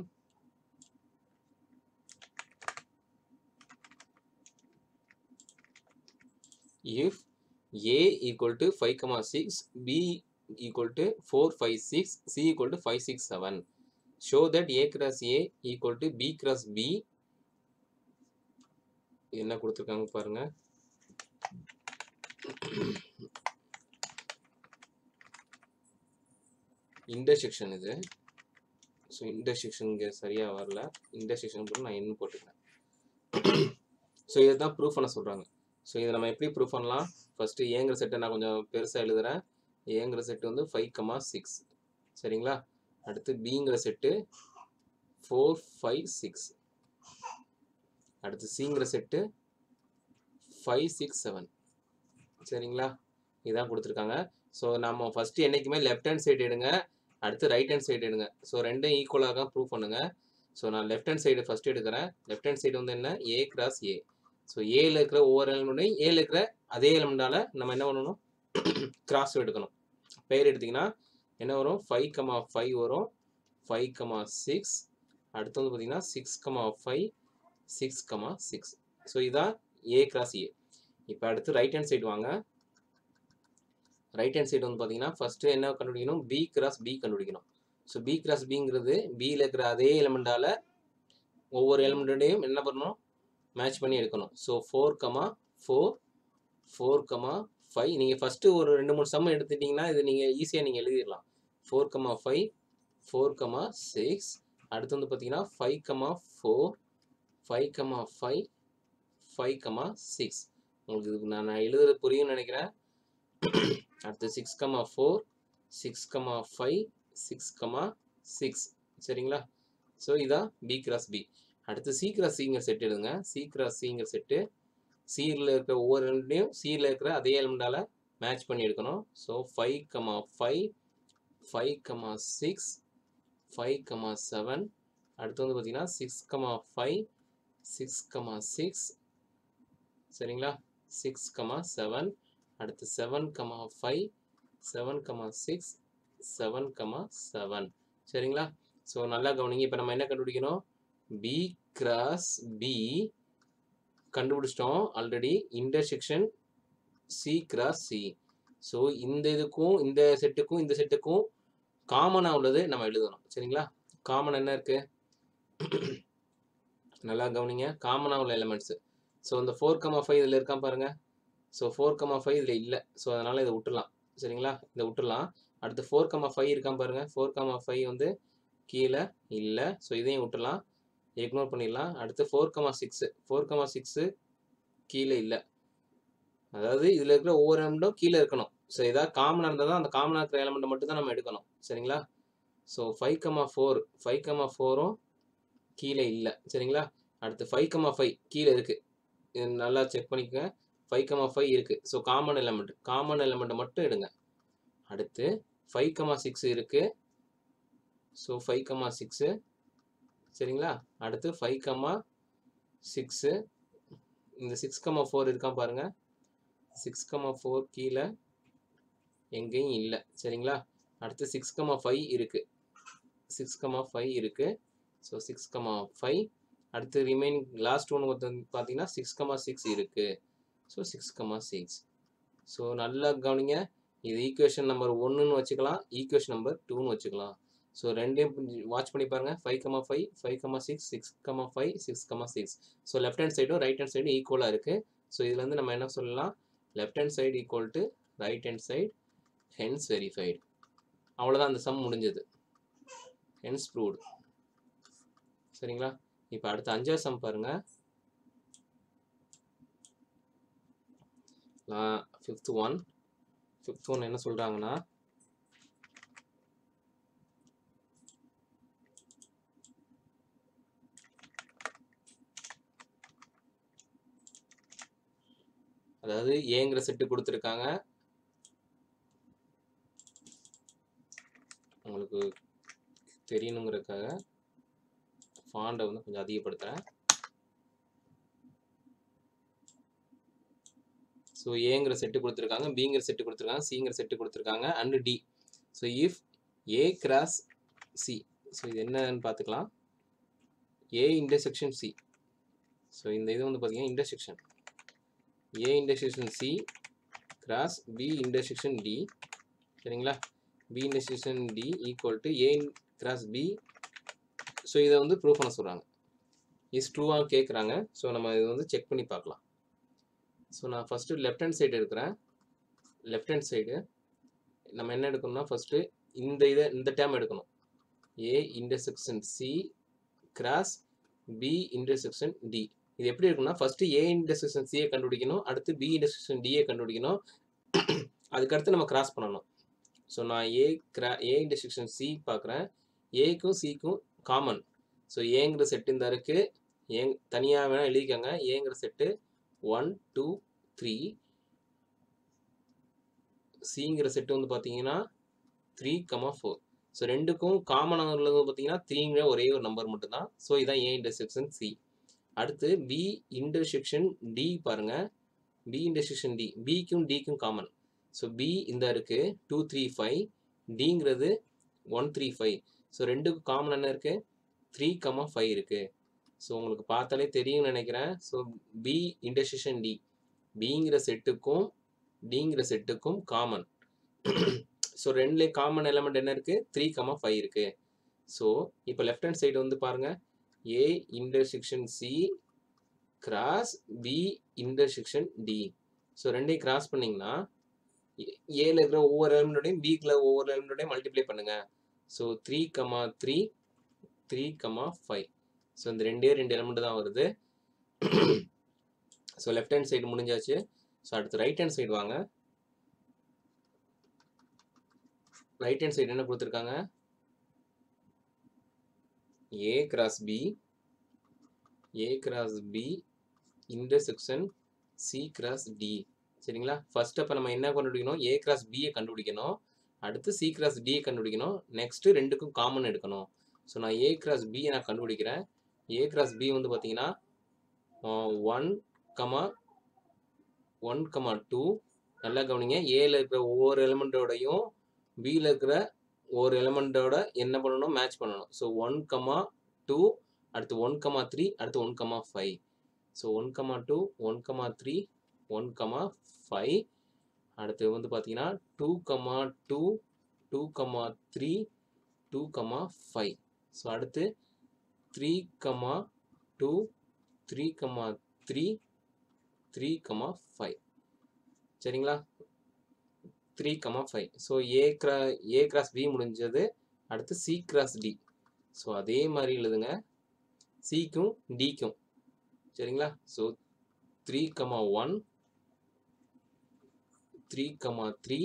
if a equal to 5 comma 6 b equal to 4 5 6 c equal to 5 6 7 show that a cross a equal to b cross b என்ன கொடுத்துருக்காங்க பாருங்க இன்டர்செக்ஷன் இது ஸோ இன்டர்செக்ஷன் இங்கே சரியாக வரல இன்டர்செக்ஷன் போட்டு நான் என்ன போட்டுக்கிறேன் ஸோ இதை தான் ப்ரூஃப் பண்ண சொல்கிறாங்க ஸோ இதை நம்ம எப்படி ப்ரூஃப் பண்ணலாம் ஃபஸ்ட்டு ஏங்கிற செட்டை நான் கொஞ்சம் பெருசாக எழுதுகிறேன் ஏங்கிற செட்டு வந்து ஃபைவ் கமா சிக்ஸ் சரிங்களா அடுத்து பிங்கிற செட்டு ஃபோர் ஃபைவ் சிக்ஸ் அடுத்து சிங்கிற செட்டு ஃபைவ் சிக்ஸ் செவன் சரிங்களா இதான் கொடுத்துருக்காங்க ஸோ நம்ம ஃபஸ்ட்டு என்றைக்குமே லெஃப்ட் ஹேண்ட் சைடு எடுங்க அடுத்து ரைட் ஹேண்ட் சைடு எடுங்க ஸோ ரெண்டும் ஈக்குவலாக தான் ப்ரூவ் பண்ணுங்க ஸோ நான் லெஃப்ட் ஹேண்ட் சைடு ஃபஸ்ட்டு எடுக்கிறேன் லெஃப்ட் ஹேண்ட் சைடு வந்து என்ன ஏ கிராஸ் ஏ ஸோ ஏல இருக்கிற ஒவ்வொரு எலிமெண்ட்டையும் ஏல இருக்கிற அதே எலிமெண்டால நம்ம என்ன பண்ணணும் கிராஸ் எடுக்கணும் பெயர் எடுத்திங்கன்னா என்ன வரும் ஃபைவ் கமா ஃபைவ் வரும் ஃபைவ் கமா சிக்ஸ் அடுத்து வந்து பார்த்தீங்கன்னா six comma five six comma six so இதான் ஏ கிராஸ் ஏ இப்போ அடுத்து ரைட் ஹேண்ட் சைடு வாங்க ரைட் ஹேண்ட் சைடு வந்து பார்த்தீங்கன்னா ஃபஸ்ட்டு என்ன கண்டுபிடிக்கணும் பி கிராஸ் பி கண்டுபிடிக்கணும் ஸோ பி கிராஸ் பிங்கிறது பியில் இருக்கிற அதே எலிமெண்டால் ஒவ்வொரு எலிமெண்ட்டையும் என்ன பண்ணணும் மேட்ச் பண்ணி எடுக்கணும் so four comma four four comma five நீங்கள் ஃபஸ்ட்டு ஒரு ரெண்டு மூணு சம் எடுத்துட்டிங்கன்னா இது நீங்கள் ஈஸியாக நீங்கள் எழுதிடலாம் four comma five four comma six அடுத்து வந்து பார்த்தீங்கன்னா five comma four five comma five five comma six உங்களுக்கு இதுக்கு நான் நான் எழுதுறது புரியும்னு நினைக்கிறேன் அடுத்து six comma four six comma five six comma six சரிங்களா ஸோ இதான் பி கிராஸ் பி அடுத்து சி கிராஸ் சிங்கிற செட் எடுங்க சி கிராஸ் சிங்கிற செட்டு சியில் இருக்கிற ஒவ்வொரு ரெண்டையும் சியில் இருக்கிற அதே எலிமெண்டால் மேட்ச் பண்ணி எடுக்கணும் so five comma five five comma six five comma seven அடுத்து வந்து பார்த்தீங்கன்னா six comma five six comma six சரிங்களா சிக்ஸ் கமா செவன் அடுத்து seven comma five seven comma six seven comma seven சரிங்களா ஸோ நல்லா கவனிங்க இப்போ நம்ம என்ன கண்டுபிடிக்கணும் பி கிராஸ் பி கண்டுபிடிச்சிட்டோம் already intersection C cross C so இந்த இதுக்கும் இந்த செட்டுக்கும் இந்த செட்டுக்கும் காமனாக உள்ளது நம்ம எழுதணும் சரிங்களா காமன் என்ன இருக்கு நல்லா கவனிங்க காமனாக உள்ள எலிமெண்ட்ஸு ஸோ இந்த ஃபோர் கமா ஃபைவ் இதில் இருக்கான் பாருங்க ஸோ ஃபோர் கமா ஃபைவ் இதில் இல்லை ஸோ அதனால் இதை விட்டுலாம் சரிங்களா இதை விட்டுலாம் அடுத்து ஃபோர் கமா ஃபைவ் இருக்கான் பாருங்க ஃபோர் கமா ஃபைவ் வந்து கீழே இல்லை ஸோ இதையும் விட்டுலாம் இக்னோர் பண்ணிடலாம் அடுத்து four comma six four comma six கீழே இல்லை அதாவது இதில் இருக்கிற ஒவ்வொரு எலமெண்ட்டும் கீழே இருக்கணும் ஸோ ஏதாவது காமனாக இருந்தால் தான் அந்த காமனாக இருக்கிற எலமெண்ட்டை மட்டும் தான் நம்ம எடுக்கணும் சரிங்களா so five comma four five comma ஃபோரும் கீழே இல்லை சரிங்களா அடுத்து ஃபைவ் கமா ஃபைவ் கீழே இருக்குது இது நல்லா செக் பண்ணிக்கோங்க ஃபைவ் கமா ஃபைவ் இருக்குது ஸோ காமன் எலமெண்ட் காமன் எலமெண்ட்டை மட்டும் எடுங்க அடுத்து ஃபைவ் கமா சிக்ஸ் இருக்குது ஸோ ஃபைவ் கமா சிக்ஸு சரிங்களா அடுத்து ஃபைவ் கமா சிக்ஸு இந்த சிக்ஸ் கமா ஃபோர் இருக்கான் பாருங்கள் சிக்ஸ் கமா ஃபோர் கீழே எங்கேயும் இல்லை சரிங்களா அடுத்து சிக்ஸ் கமா ஃபைவ் இருக்குது சிக்ஸ் கமா ஃபைவ் இருக்குது ஸோ சிக்ஸ் கமா ஃபைவ் அடுத்து ரிமைனிங் லாஸ்ட் ஒன்று வந்து பார்த்தீங்கன்னா சிக்ஸ் கமா சிக்ஸ் இருக்குது so six comma six so நல்லா கவனிங்க இது ஈக்குவேஷன் நம்பர் ஒன்றுன்னு வச்சுக்கலாம் ஈக்குவேஷன் நம்பர் டூன்னு வச்சுக்கலாம் ஸோ ரெண்டையும் வாட்ச் பண்ணி பாருங்கள் five comma five five comma six six comma five six comma six so left hand சைடும் ரைட் ஹேண்ட் சைடும் ஈக்குவலாக இருக்குது ஸோ இதில் வந்து நம்ம என்ன சொல்லலாம் left hand side equal to right hand side hence verified அவ்வளோதான் அந்த சம் முடிஞ்சது ஹென்ஸ் ப்ரூவ்டு சரிங்களா இப்போ அடுத்த அஞ்சாவது சம் பாருங்க ஃபிஃப்த் ஒன் ஃபிஃப்த் ஒன் என்ன சொல்கிறாங்கன்னா அதாவது ஏங்கிற செட்டு கொடுத்துருக்காங்க உங்களுக்கு தெரியணுங்கிறதுக்காக ஃபாண்டை வந்து கொஞ்சம் அதிகப்படுத்துகிறேன் ஸோ ஏங்கிற செட்டு கொடுத்துருக்காங்க பிங்கிற செட்டு கொடுத்துருக்காங்க சிங்கிற செட்டு கொடுத்துருக்காங்க and D so if A cross C so இது என்னன்னு பார்த்துக்கலாம் ஏ இன்டர்செக்ஷன் சி ஸோ இந்த இது வந்து பார்த்தீங்கன்னா intersection A intersection C cross B intersection D சரிங்களா B intersection D equal to A cross B so இதை வந்து ப்ரூவ் பண்ண சொல்கிறாங்க இஸ் ட்ரூவாக கேட்குறாங்க ஸோ நம்ம இதை வந்து செக் பண்ணி பார்க்கலாம் ஸோ நான் ஃபஸ்ட்டு லெஃப்ட் ஹேண்ட் சைடு எடுக்கிறேன் லெஃப்ட் ஹேண்ட் சைடு நம்ம என்ன எடுக்கணும்னா ஃபஸ்ட்டு இந்த இதை இந்த டேம் எடுக்கணும் A intersection C cross B intersection D இது எப்படி இருக்குன்னா ஃபஸ்ட்டு ஏ இன்டர்செக்ஷன் சியை கண்டுபிடிக்கணும் அடுத்து பி இன்டர்செக்ஷன் டியை கண்டுபிடிக்கணும் அதுக்கடுத்து நம்ம கிராஸ் பண்ணணும் ஸோ நான் ஏ கிரா ஏ இன்டர்செக்ஷன் சி பார்க்குறேன் ஏக்கும் சிக்கும் காமன் ஸோ ஏங்கிற செட்டு இந்த இருக்குது ஏ தனியாக வேணால் எழுதிக்கோங்க ஏங்கிற செட்டு ஒன் டூ த்ரீ சிங்கிற செட்டு வந்து பார்த்தீங்கன்னா த்ரீ கமா ஃபோர் ஸோ ரெண்டுக்கும் காமனாக உள்ளது பார்த்தீங்கன்னா த்ரீங்கிற ஒரே ஒரு நம்பர் மட்டும்தான் ஸோ இதான் ஏ இன்டர்செக்ஷன் சி அடுத்து பி இன்டர்செக்ஷன் டி பாருங்கள் பி இன்டர்செக்ஷன் டி பிக்கும் டிக்கும் காமன் ஸோ பி இந்த இருக்குது டூ த்ரீ ஃபைவ் டிங்கிறது ஒன் த்ரீ ஃபைவ் ஸோ ரெண்டுக்கும் காமன் என்ன இருக்குது த்ரீ கமா ஃபைவ் இருக்குது ஸோ உங்களுக்கு பார்த்தாலே தெரியும்னு நினைக்கிறேன் ஸோ பி இன்டர்செக்ஷன் டி பிங்கிற செட்டுக்கும் டிங்கிற செட்டுக்கும் காமன் ஸோ ரெண்டுலேயும் காமன் எலமெண்ட் என்ன இருக்குது த்ரீ கமா ஃபைவ் இருக்குது ஸோ இப்போ லெஃப்ட் ஹேண்ட் சைடு வந்து பாருங்கள் ஏ intersection C cross B intersection D so ரெண்டையும் கிராஸ் பண்ணிங்கன்னா ஏல இருக்கிற ஒவ்வொரு எலிமெண்டோடையும் பிக்கில் ஒவ்வொரு எலிமெண்டோடையும் மல்டிப்ளை பண்ணுங்கள் so three comma three three comma five so இந்த ரெண்டே ரெண்டு எலிமெண்ட் தான் வருது ஸோ லெஃப்ட் ஹேண்ட் சைடு முடிஞ்சாச்சு ஸோ அடுத்து ரைட் ஹேண்ட் சைடு வாங்க ரைட் ஹேண்ட் சைடு என்ன கொடுத்துருக்காங்க A cross B A cross B intersection C cross D சரிங்களா ஃபர்ஸ்ட் அப்போ நம்ம என்ன கண்டுபிடிக்கணும் ஏ கிராஸ் பியை கண்டுபிடிக்கணும் அடுத்து சி கிராஸ் டியை கண்டுபிடிக்கணும் நெக்ஸ்ட்டு ரெண்டுக்கும் காமன் எடுக்கணும் ஸோ நான் ஏ கிராஸ் பியை நான் கண்டுபிடிக்கிறேன் ஏ கிராஸ் பி வந்து பார்த்தீங்கன்னா one comma one comma two நல்லா கவனிங்க ஏல இருக்கிற ஒவ்வொரு எலிமெண்ட்டோடையும் பியில் இருக்கிற ஒரு எலிமெண்ட்டோட என்ன பண்ணணும் மேட்ச் பண்ணணும் ஸோ ஒன் கமா டூ அடுத்து ஒன் கமா த்ரீ அடுத்து one comma five so one comma two one comma three one comma five அடுத்து வந்து பார்த்தீங்கன்னா two comma two two comma three two comma five so அடுத்து three comma two three comma three three comma five சரிங்களா three comma five so A cross A cross B முடிஞ்சது அடுத்து C cross D so அதே மாதிரி எழுதுங்க சிக்கும் டிக்கும் சரிங்களா so three comma one three comma three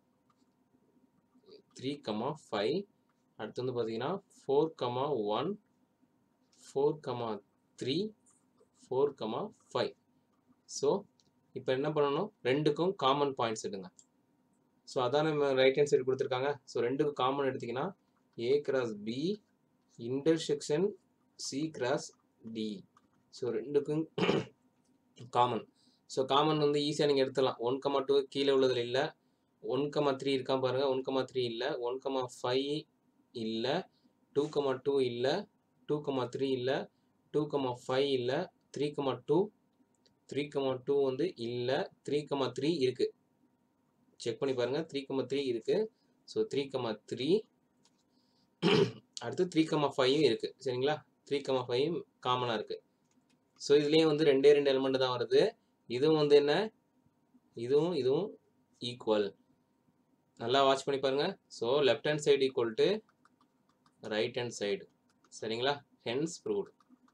three comma five அடுத்து வந்து பார்த்தீங்கன்னா four comma one four comma three four comma five so இப்போ என்ன பண்ணணும் ரெண்டுக்கும் காமன் பாயிண்ட்ஸ் எடுங்க ஸோ அதான் நம்ம ரைட் ஹேண்ட் சைடு கொடுத்துருக்காங்க ஸோ ரெண்டுக்கும் காமன் எடுத்திங்கன்னா A cross B intersection C cross D so ரெண்டுக்கும் காமன் ஸோ காமன் வந்து ஈஸியாக நீங்கள் எடுத்துடலாம் ஒன் கமா டூ கீழே உள்ளதில் இல்லை ஒன் கமா த்ரீ இருக்கா பாருங்கள் ஒன் கமா த்ரீ இல்லை ஒன் கமா ஃபைவ் இல்லை டூ கமா டூ இல்லை டூ கமா த்ரீ இல்லை டூ கமா ஃபைவ் இல்லை three comma two three comma two வந்து இல்லை த்ரீ கமா த்ரீ இருக்குது செக் பண்ணி பாருங்கள் த்ரீ கமா த்ரீ இருக்குது ஸோ த்ரீ கமா த்ரீ அடுத்து த்ரீ கமா ஃபைவும் இருக்குது சரிங்களா த்ரீ கமா ஃபைவ் காமனாக இருக்குது ஸோ இதுலேயும் வந்து ரெண்டே ரெண்டு எலிமெண்ட் தான் வருது இதுவும் வந்து என்ன இதுவும் இதுவும் ஈக்குவல் நல்லா வாட்ச் பண்ணி பாருங்கள் so left hand side equal to right hand side சரிங்களா hence proved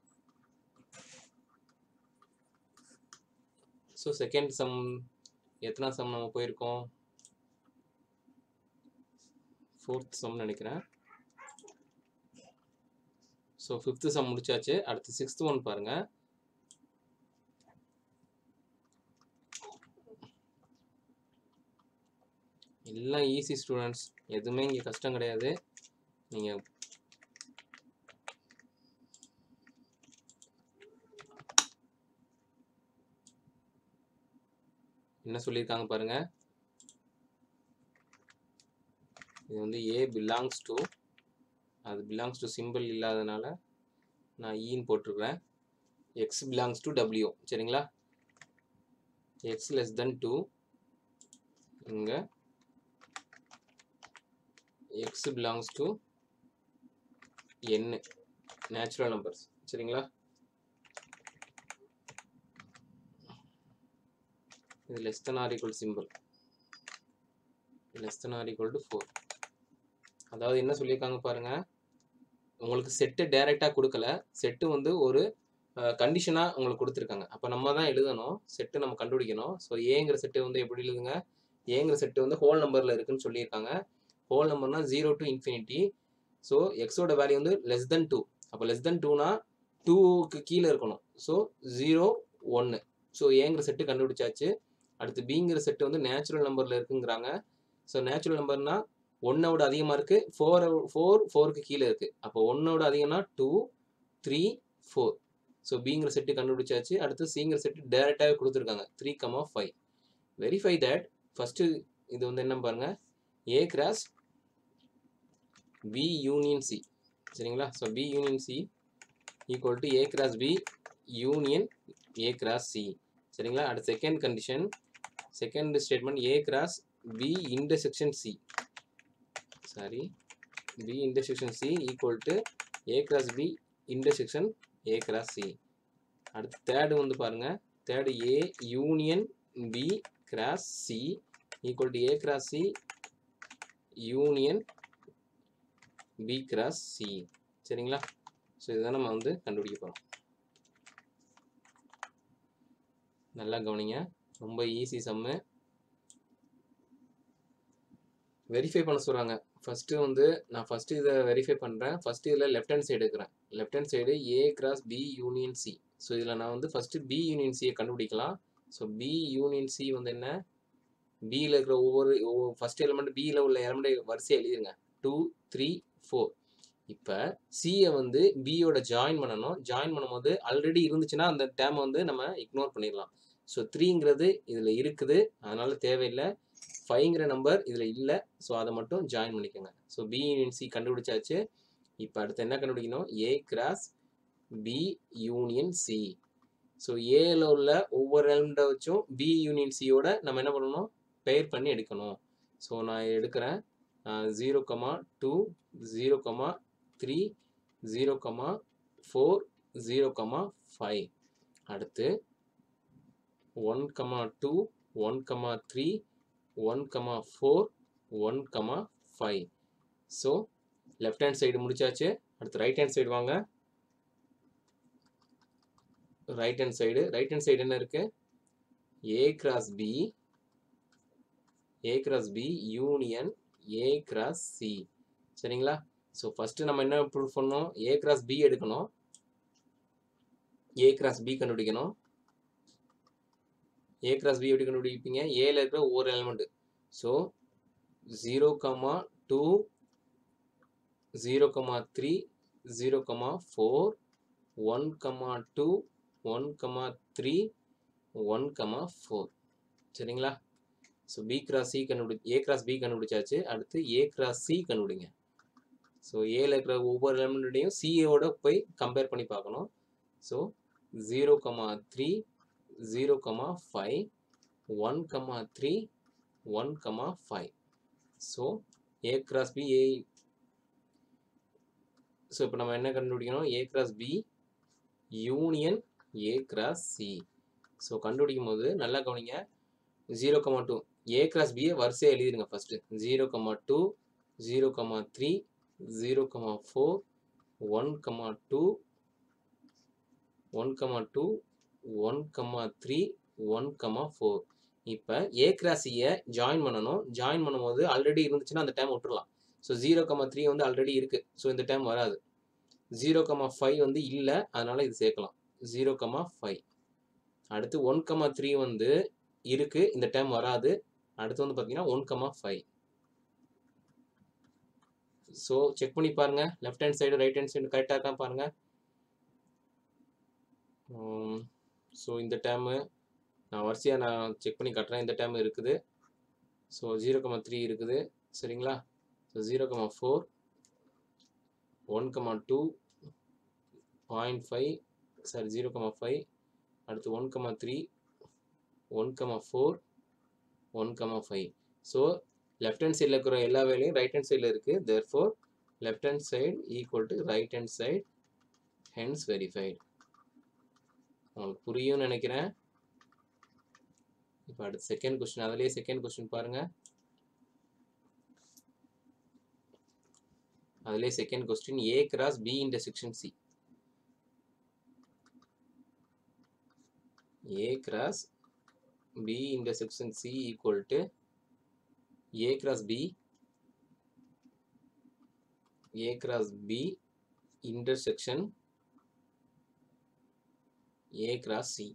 so second sum எத்தனை சம் நம்ம போயிருக்கோம் ஃபோர்த் சம் நினைக்கிறேன் ஸோ ஃபிஃப்த்து சம் முடிச்சாச்சு அடுத்து சிக்ஸ்த் ஒன் பாருங்க எல்லாம் ஈஸி ஸ்டூடெண்ட்ஸ் எதுவுமே இங்கே கஷ்டம் கிடையாது நீங்கள் என்ன சொல்லியிருக்காங்க பாருங்க இது வந்து ஏ பிலாங்ஸ் டு அது பிலாங்ஸ் டு சிம்பிள் இல்லாதனால நான் ஈன்னு போட்டிருக்கிறேன் எக்ஸ் பிலாங்ஸ் டு டபிள்யூ சரிங்களா எக்ஸ் லெஸ் தென் டூ இங்கே x belongs to N natural numbers சரிங்களா இது less than or equal symbol less than or equal to four அதாவது என்ன சொல்லியிருக்காங்க பாருங்க உங்களுக்கு செட்டு டைரெக்டாக கொடுக்கல செட்டு வந்து ஒரு கண்டிஷனாக உங்களுக்கு கொடுத்துருக்காங்க அப்போ நம்ம தான் எழுதணும் செட்டு நம்ம கண்டுபிடிக்கணும் ஸோ ஏங்கிற செட்டு வந்து எப்படி எழுதுங்க ஏங்கிற செட்டு வந்து ஹோல் நம்பரில் இருக்குன்னு சொல்லியிருக்காங்க ஹோல் நம்பர்னா ஜீரோ டு இன்ஃபினிட்டி ஸோ எக்ஸோட வேல்யூ வந்து லெஸ் தென் டூ அப்போ லெஸ் தென் டூனா டூக்கு கீழே இருக்கணும் ஸோ ஜீரோ ஒன்று ஸோ ஏங்கிற செட்டு கண்டுபிடிச்சாச்சு அடுத்து பிங்கிற செட்டு வந்து நேச்சுரல் நம்பரில் இருக்குங்கிறாங்க ஸோ நேச்சுரல் நம்பர்னா ஒன்னோட அதிகமாக இருக்குது ஃபோர் ஃபோர் ஃபோருக்கு கீழே இருக்குது அப்போ ஒன்னோட அதிகம்னா டூ த்ரீ ஃபோர் ஸோ பிங்கிற செட்டு கண்டுபிடிச்சாச்சு அடுத்து சிங்கிற செட்டு டேரெக்டாகவே கொடுத்துருக்காங்க three comma five verify that first இது வந்து என்ன பாருங்க A cross B union C சரிங்களா so B union C equal to A cross B union A cross C சரிங்களா அடுத்த second condition second statement A cross B intersection C sorry B intersection C equal to A cross B intersection A cross C அடுத்து third வந்து பாருங்க third A union B cross C equal to A cross C union B cross C சரிங்களா so இதுதான் நம்ம வந்து கண்டுபிடிக்க போகிறோம் நல்லா கவனிங்க ரொம்ப ஈஸி சம்மு வெரிஃபை பண்ண சொல்கிறாங்க ஃபஸ்ட்டு வந்து நான் ஃபஸ்ட்டு இதை வெரிஃபை பண்ணுறேன் ஃபஸ்ட்டு இதில் லெஃப்ட் ஹேண்ட் சைடு எடுக்கிறேன் left hand side A cross B union C so இதில் நான் வந்து ஃபஸ்ட்டு பி யூனியன் சியை கண்டுபிடிக்கலாம் ஸோ பி யூனியன் சி வந்து என்ன பியில் இருக்கிற ஒவ்வொரு ஃபஸ்ட் எலிமெண்ட் பியில் உள்ள எலிமெண்ட் வரிசையை எழுதிருங்க டூ த்ரீ ஃபோர் இப்போ சியை வந்து பியோட ஜாயின் பண்ணணும் ஜாயின் பண்ணும்போது ஆல்ரெடி இருந்துச்சுன்னா அந்த டேமை வந்து நம்ம இக்னோர் பண்ணிடலாம் ஸோ த்ரீங்கிறது இதில் இருக்குது அதனால தேவையில்லை ஃபைவ்ங்கிற நம்பர் இதில் இல்லை ஸோ அதை மட்டும் ஜாயின் பண்ணிக்கோங்க ஸோ பி யூனியன் சி கண்டுபிடிச்சாச்சு இப்போ அடுத்து என்ன கண்டுபிடிக்கணும் A cross B union C so ஏல உள்ள ஒவ்வொரு எலிமெண்ட்டை வச்சும் பி யூனியன் சியோட நம்ம என்ன பண்ணணும் பெயர் பண்ணி எடுக்கணும் ஸோ நான் எடுக்கிறேன் zero comma two zero comma three zero comma four zero comma five அடுத்து one comma two one comma three one comma four one comma five so left hand side முடிச்சாச்சு அடுத்து ரைட் ஹேண்ட் சைடு வாங்க right hand side right hand side என்ன இருக்கு A cross B A cross B union A cross C சரிங்களா so first நம்ம என்ன proof பண்ணோம் ஏ cross B எடுக்கணும் ஏ கிராஸ் பி கண்டுபிடிக்கணும் ஏ கிராஸ் பி எப்படி கண்டுபிடிப்பீங்க ஏல இருக்கிற ஒவ்வொரு element so zero comma two zero comma three zero comma four one comma two one comma three one comma four சரிங்களா ஸோ பி கிராஸ் சி கண்டுபிடி A cross B கண்டுபிடிச்சாச்சு அடுத்து A cross C கண்டுபிடிங்க so ஏல இருக்கிற ஒவ்வொரு எலிமெண்ட்டையும் சிஏவோட போய் கம்பேர் பண்ணி பார்க்கணும் so zero comma three zero comma five one comma three one comma five so A cross B A so இப்போ நம்ம என்ன கண்டுபிடிக்கணும் A cross B union A cross C so கண்டுபிடிக்கும் போது நல்லா கவனிங்க zero comma two A cross பியை வரிசையாக எழுதிருங்க first zero comma two zero comma three zero comma four one comma two one comma two one comma three one comma four இப்போ A கிராஸியை join பண்ணணும் ஜாயின் பண்ணும்போது ஆல்ரெடி இருந்துச்சுன்னா அந்த time விட்டுறலாம் ஸோ ஜீரோ கமா த்ரீ வந்து already இருக்குது so இந்த டைம் வராது ஜீரோ கமா ஃபைவ் வந்து இல்லை அதனால் இது சேர்க்கலாம் ஜீரோ கமா ஃபைவ் அடுத்து ஒன் கமா த்ரீ வந்து இருக்குது இந்த டைம் வராது அடுத்து வந்து பார்த்தீங்கன்னா one comma five so check பண்ணி பாருங்க left hand side right hand side கரெக்டாக இருக்கா பாருங்க ஸோ இந்த டேமு நான் வரிசையாக நான் செக் பண்ணி கட்டுறேன் இந்த டேம் இருக்குது ஸோ ஜீரோ கமா த்ரீ இருக்குது சரிங்களா so zero comma four one comma two point five sorry zero comma five அடுத்து one comma three one comma four one comma five so left hand சைடில் இருக்கிற எல்லா வேலையும் ரைட் ஹேண்ட் சைடில் இருக்குது therefore left hand side equal to right hand side hence verified உங்களுக்கு புரியும்னு நினைக்கிறேன் இப்போ அடுத்து செகண்ட் கொஸ்டின் அதுலேயே செகண்ட் கொஸ்டின் பாருங்க அதுலேயே second question A cross B intersection C A cross B intersection C equal to A cross B A cross B intersection A cross C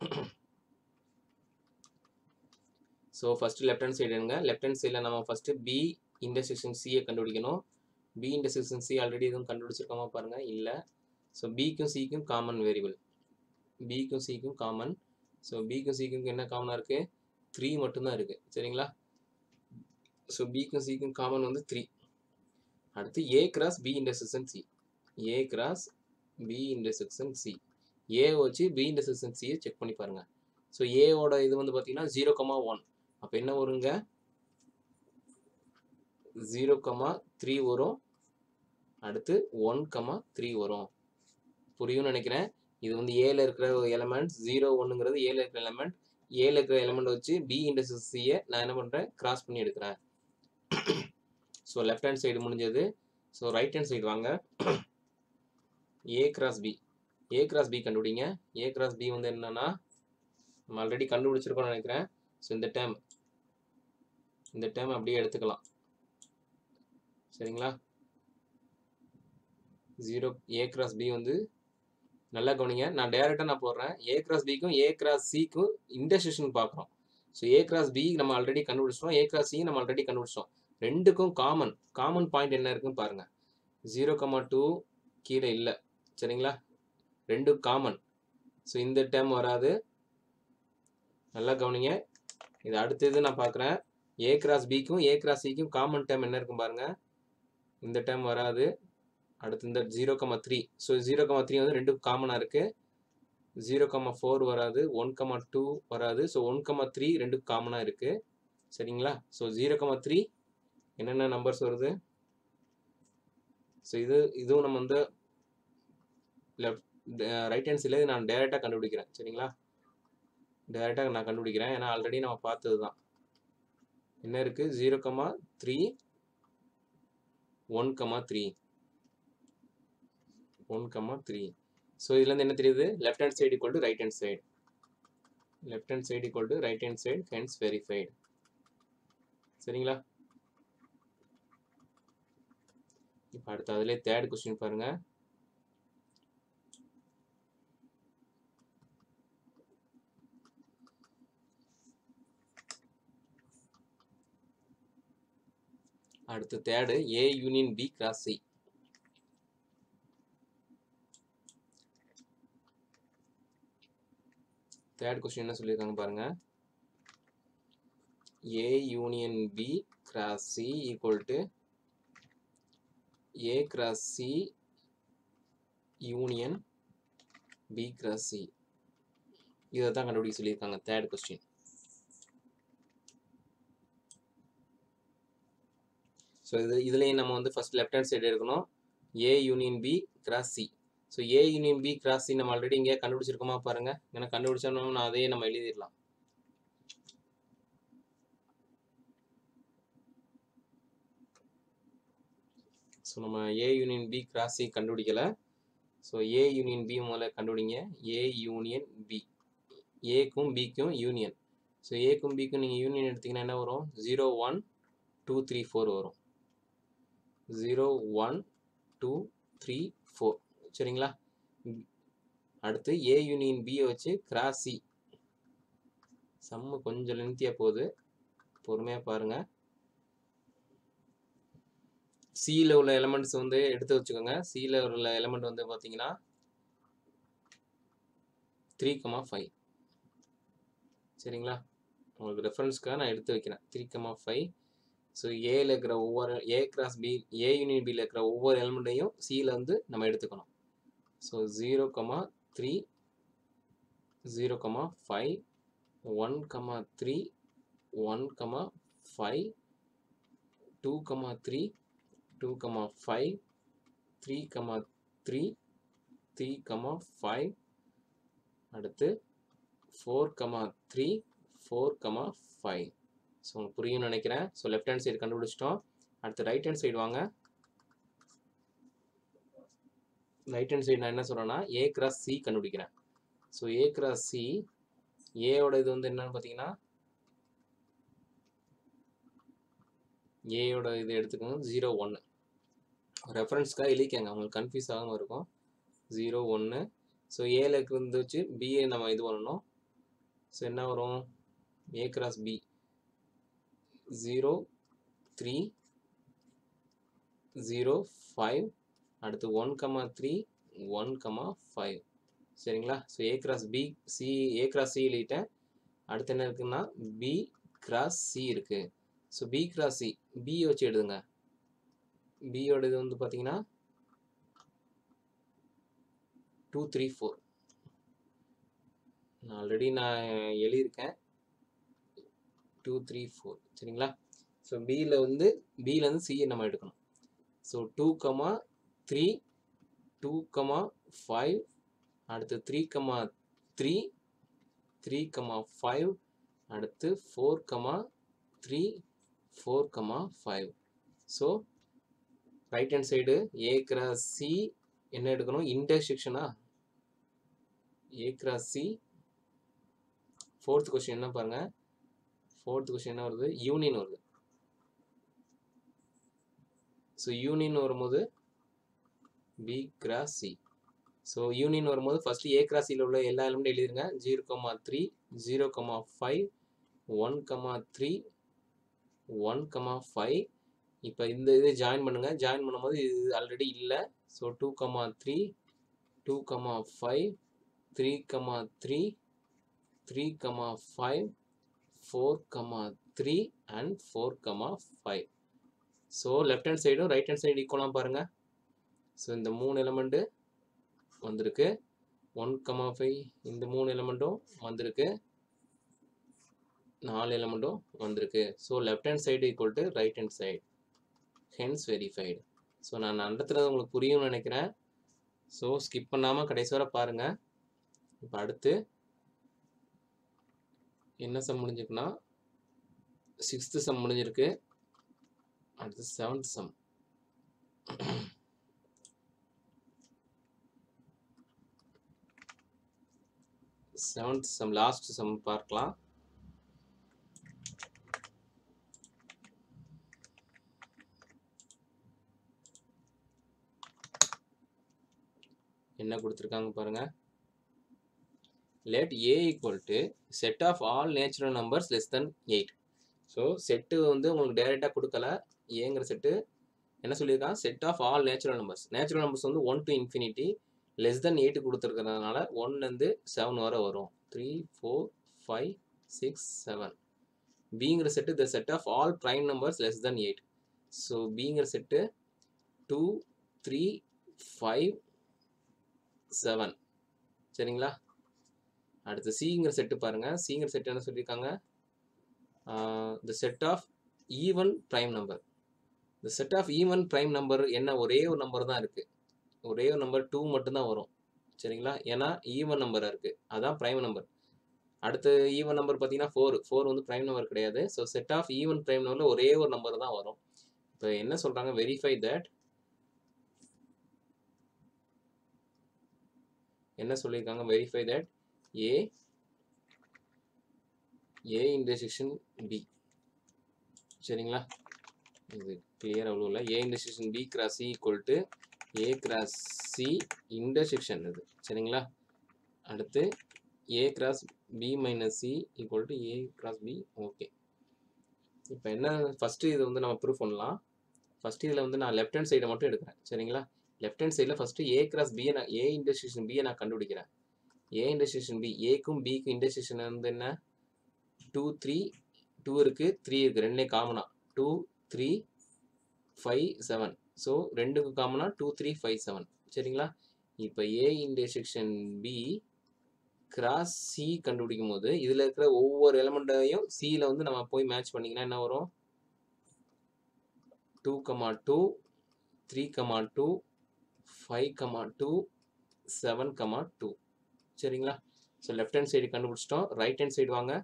so first left hand side எடுங்க left hand சைடில் நம்ம first B intersection சியை கண்டுபிடிக்கணும் B intersection C already எதுவும் கண்டுபிடிச்சிருக்கோமா பாருங்கள் இல்லை so பிக்கும் சிக்கும் common variable பிக்கும் சிக்கும் காமன் ஸோ பிக்கும் சிக்கும் என்ன காமனாக இருக்குது த்ரீ மட்டும்தான் இருக்குது சரிங்களா ஸோ பிக்கும் சிக்கும் காமன் வந்து த்ரீ அடுத்து A cross B intersection C A cross B intersection C A வச்சு பி இன்டர்செக்ஷன் சியை செக் பண்ணி பாருங்கள் ஸோ ஏவோட இது வந்து பார்த்தீங்கன்னா ஜீரோ கமா ஒன் அப்போ என்ன வருங்க ஜீரோ கமா த்ரீ வரும் அடுத்து ஒன் கமா த்ரீ வரும் புரியும்னு நினைக்கிறேன் இது வந்து ஏல இருக்கிற எலமெண்ட் ஜீரோ ஒன்றுங்கிறது ஏல இருக்கிற எலமெண்ட் ஏல இருக்கிற எலமெண்ட் வச்சு பி இன்டர்செக்ஷன் சியை நான் என்ன பண்ணுறேன் கிராஸ் பண்ணி எடுக்கிறேன் ஸோ லெஃப்ட் ஹேண்ட் சைடு முடிஞ்சது ஸோ ரைட் ஹேண்ட் சைடு வாங்க A cross B A cross B கண்டுபிடிங்க ஏ கிராஸ் பி வந்து என்னன்னா நம்ம ஆல்ரெடி கண்டுபிடிச்சிருக்கோம்னு நினைக்கிறேன் ஸோ இந்த டேம் இந்த டேம் அப்படியே எடுத்துக்கலாம் சரிங்களா ஜீரோ ஏ கிராஸ் பி வந்து நல்லா கவனிங்க நான் டேரெக்டாக நான் போடுறேன் ஏ கிராஸ் பிக்கும் ஏ கிராஸ் சிக்கும் இன்டர்செக்ஷன் பார்க்குறோம் ஸோ ஏ கிராஸ் பி நம்ம ஆல்ரெடி கண்டுபிடிச்சிட்டோம் ஏ கிராஸ் சி நம்ம ஆல்ரெடி கண்டுபிடிச்சிட்டோம் ரெண்டுக்கும் காமன் காமன் பாயிண்ட் என்ன இருக்குன்னு பாருங்க ஜீரோ கமா டூ கீழே இல்லை சரிங்களா ரெண்டு காமன் ஸோ இந்த டேம் வராது நல்லா கவனிங்க இது அடுத்தது நான் பார்க்குறேன் ஏ கிராஸ் பிக்கும் ஏ கிராஸ் சிக்கும் காமன் டேம் என்ன இருக்கும் பாருங்க இந்த டேம் வராது அடுத்து இந்த zero comma three so zero comma three வந்து ரெண்டும் காமனாக இருக்குது ஜீரோ கமா ஃபோர் வராது ஒன் கமா டூ வராது ஸோ ஒன் கமா த்ரீ ரெண்டும் காமனாக இருக்குது சரிங்களா ஸோ ஜீரோ கமா த்ரீ என்னென்ன நம்பர்ஸ் வருது ஸோ இது இதுவும் நம்ம வந்து லெஃப்ட் ரைட் ஹேண்ட் சைடில் நான் டேரெக்டாக கண்டுபிடிக்கிறேன் சரிங்களா டேரெக்டாக நான் கண்டுபிடிக்கிறேன் ஏன்னா ஆல்ரெடி நம்ம பார்த்தது தான் என்ன இருக்குது zero comma three one comma three one comma three so இதுலேருந்து என்ன தெரியுது left hand side equal to right hand side left hand side equal to right hand side hence verified சரிங்களா இப்போ அடுத்து அதிலே தேர்ட் கொஸ்டின் பாருங்க அடுத்து third A union B cross C third question என்ன சொல்லியிருக்காங்க பாருங்க A union B cross C equal to A cross C union B cross C இதை தான் கண்டுபிடிக்க சொல்லியிருக்காங்க தேர்ட் கொஸ்டின் ஸோ இது இதுலேயும் நம்ம வந்து ஃபர்ஸ்ட் லெஃப்ட் ஹேண்ட் சைடு எடுக்கணும் A union B cross C so A union B cross C நம்ம ஆல்ரெடி இங்கே கண்டுபிடிச்சிருக்கோமா பாருங்க ஏன்னா கண்டுபிடிச்சோம்னா நான் அதையே நம்ம எழுதிடலாம் ஸோ நம்ம A union B cross C கண்டுபிடிக்கல ஸோ ஏ யூனியன் பி முதல்ல கண்டுபிடிங்க ஏ யூனியன் பி ஏக்கும் பிக்கும் யூனியன் ஸோ ஏக்கும் பிக்கும் நீங்கள் யூனியன் எடுத்தீங்கன்னா என்ன வரும் zero one two three four வரும் zero one two three four சரிங்களா அடுத்து ஏ யூனியன் பியை வச்சு கிராஸ் சி சம்மு கொஞ்சம் லென்த்தியாக போகுது பொறுமையாக பாருங்கள் சியில் உள்ள எலமெண்ட்ஸ் வந்து எடுத்து வச்சுக்கோங்க சியில் உள்ள எலமெண்ட் வந்து பார்த்தீங்கன்னா த்ரீ கமா ஃபைவ் சரிங்களா உங்களுக்கு ரெஃபரன்ஸ்க்காக நான் எடுத்து வைக்கிறேன் த்ரீ கமா ஃபைவ் ஸோ ஏல இருக்கிற ஒவ்வொரு A cross B A union பியில் இருக்கிற ஒவ்வொரு எலமெண்ட்டையும் சியில் வந்து நம்ம எடுத்துக்கணும் so zero comma three zero comma five one comma three one comma five two comma three two comma five three comma three three comma five அடுத்து four comma three four comma five so உங்களுக்கு புரியும்னு நினைக்கிறேன் so left hand side கண்டுபிடிச்சிட்டோம் அடுத்து right hand side வாங்க right hand side நான் என்ன சொல்கிறேன்னா ஏ கிராஸ் சி கண்டுபிடிக்கிறேன் ஸோ ஏ கிராஸ் சி ஏயோட இது வந்து என்னன்னு பார்த்தீங்கன்னா ஏயோட இது எடுத்துக்கோங்க ஜீரோ ஒன்று ரெஃபரன்ஸ்க்காக எழுதிக்கங்க உங்களுக்கு கன்ஃபியூஸ் ஆகாமல் இருக்கும் ஜீரோ ஒன்று ஸோ ஏலக்கு வந்து வச்சு பிஏ நம்ம இது பண்ணணும் ஸோ என்ன வரும் A cross B zero three zero five அடுத்து one comma three one comma five சரிங்களா so A cross B C A cross C எழுதிட்டேன் அடுத்து என்ன இருக்குன்னா பி கிராஸ் சி இருக்குது so B cross C B வச்சு எழுதுங்க பியோட இது வந்து பார்த்தீங்கன்னா டூ த்ரீ ஃபோர் ஆல்ரெடி நான் எழுதியிருக்கேன் டூ த்ரீ ஃபோர் சரிங்களா ஸோ பியில் வந்து பியிலேருந்து சியை நம்ம எடுக்கணும் so two comma three two comma five அடுத்து three comma three three comma five அடுத்து four comma three four comma five so right hand side A cross C என்ன எடுக்கணும் இன்டர்செக்ஷனா A cross C fourth question என்ன பாருங்க fourth question என்ன வருது union வருது ஸோ யூனியன் வரும்போது B cross C so union வரும்போது ஃபர்ஸ்ட் ஏ கிராஸ் சியில் உள்ள எல்லா எலிமெண்ட் எழுதிருங்க zero comma three zero comma five one comma three one comma five இப்போ இந்த இது ஜாயின் பண்ணுங்க ஜாயின் பண்ணும்போது இது ஆல்ரெடி இல்லை so two comma three two comma five three comma three three comma five four comma three and four comma five so left hand சைடும் right hand side ஈக்குவலாக பாருங்கள் ஸோ இந்த மூணு எலமெண்ட்டு வந்திருக்கு ஒன் கமா ஃபைவ் இந்த மூணு எலமெண்ட்டும் வந்திருக்கு நாலு எலமெண்ட்டும் வந்திருக்கு so left hand side equal to right hand side hence verified so நான் நடத்துறது உங்களுக்கு புரியும்னு நினைக்கிறேன் ஸோ ஸ்கிப் பண்ணாமல் கடைசி வரை பாருங்கள் இப்போ அடுத்து என்ன சம் முடிஞ்சிருக்குன்னா சிக்ஸ்த்து சம் முடிஞ்சிருக்கு அடுத்து seventh sum seventh sum last sum பார்க்கலாம் என்ன கொடுத்துருக்காங்க பாருங்க let a equal to set of all natural numbers less than 8 so set வந்து உங்களுக்கு டைரெக்டாக கொடுக்கல ஏங்கிற செட்டு என்ன சொல்லியிருக்காங்க set of all natural numbers natural numbers வந்து one to infinity less than eight கொடுத்துருக்கறதுனால ஒன்லேருந்து செவன் வரை வரும் three four five six seven பிங்கிற set the set of all prime numbers less than eight so பிங்கிற set two three five seven சரிங்களா அடுத்து சிங்கிற செட்டு பாருங்கள் சிங்கிற செட் என்ன சொல்லியிருக்காங்க the set of even prime number the set of even prime number என்ன ஒரே ஒரு நம்பர் தான் இருக்குது ஒரே ஒரு நம்பர் டூ மட்டும்தான் வரும் சரிங்களா ஏன்னா ஈவன் நம்பராக இருக்குது அதான் ப்ரைம் நம்பர் அடுத்து ஈவன் நம்பர் பார்த்தீங்கன்னா ஃபோர் ஃபோர் வந்து ப்ரைம் நம்பர் கிடையாது so set of even prime நம்பரில் ஒரே ஒரு நம்பர் தான் வரும் இப்போ என்ன சொல்கிறாங்க வெரிஃபை தட் என்ன சொல்லியிருக்காங்க verify that A A intersection B சரிங்களா இது கிளியர் அவ்வளோ இல்லை A intersection B cross C equal to A cross C intersection இது சரிங்களா அடுத்து A cross B minus C equal to A cross B okay இப்போ என்ன ஃபஸ்ட்டு இது வந்து நம்ம ப்ரூவ் பண்ணலாம் ஃபஸ்ட்டு இதில் வந்து நான் லெஃப்ட் ஹேண்ட் சைடை மட்டும் எடுக்கிறேன் சரிங்களா லெஃப்ட் ஹேண்ட் சைடில் ஃபஸ்ட்டு ஏ கிராஸ் பியை நான் ஏ இன்டர்செக்ஷன் பியை நான் கண்டுபிடிக்கிறேன் ஏ இன்டர்செக்ஷன் பி ஏக்கும் பிக்கும் இன்டர்செக்ஷன் வந்து என்ன டூ த்ரீ டூ இருக்குது த்ரீ இருக்குது ரெண்டுலேயும் காமனா two three five seven so ரெண்டுக்கு காமனா டூ த்ரீ ஃபைவ் செவன் சரிங்களா இப்போ A intersection B cross C கண்டுபிடிக்கும் போது இதில் இருக்கிற ஒவ்வொரு எலமெண்ட்டையும் சியில் வந்து நம்ம போய் மேட்ச் பண்ணிங்கன்னா என்ன வரும் two comma two three comma two five comma two seven comma two சரிங்களா ஸோ லெஃப்ட் ஹேண்ட் சைடு கண்டுபிடிச்சிட்டோம் ரைட் ஹேண்ட் சைடு வாங்க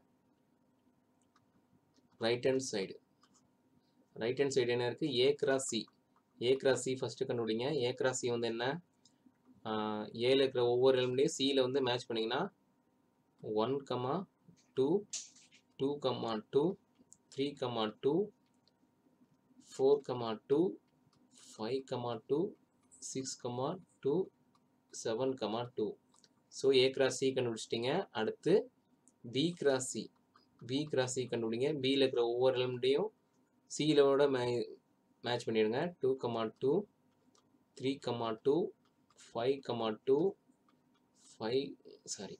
right hand side right hand side என்ன இருக்குது A cross C A cross C first கண்டுபிடிங்க A cross C வந்து என்ன ஏல இருக்கிற ஒவ்வொரு எலிமெண்ட்டையும் சியில் வந்து மேட்ச் பண்ணிங்கன்னா one comma two two comma two three comma two four comma two five comma two six comma two seven comma two so A cross C கண்டுபிடிச்சிட்டிங்க அடுத்து B cross C B cross C கண்டுபிடிங்க பியில் இருக்கிற ஒவ்வொரு எலிமெண்ட்டையும் சியிலோட மே match பண்ணிடுங்க two comma two three comma two five comma two five sorry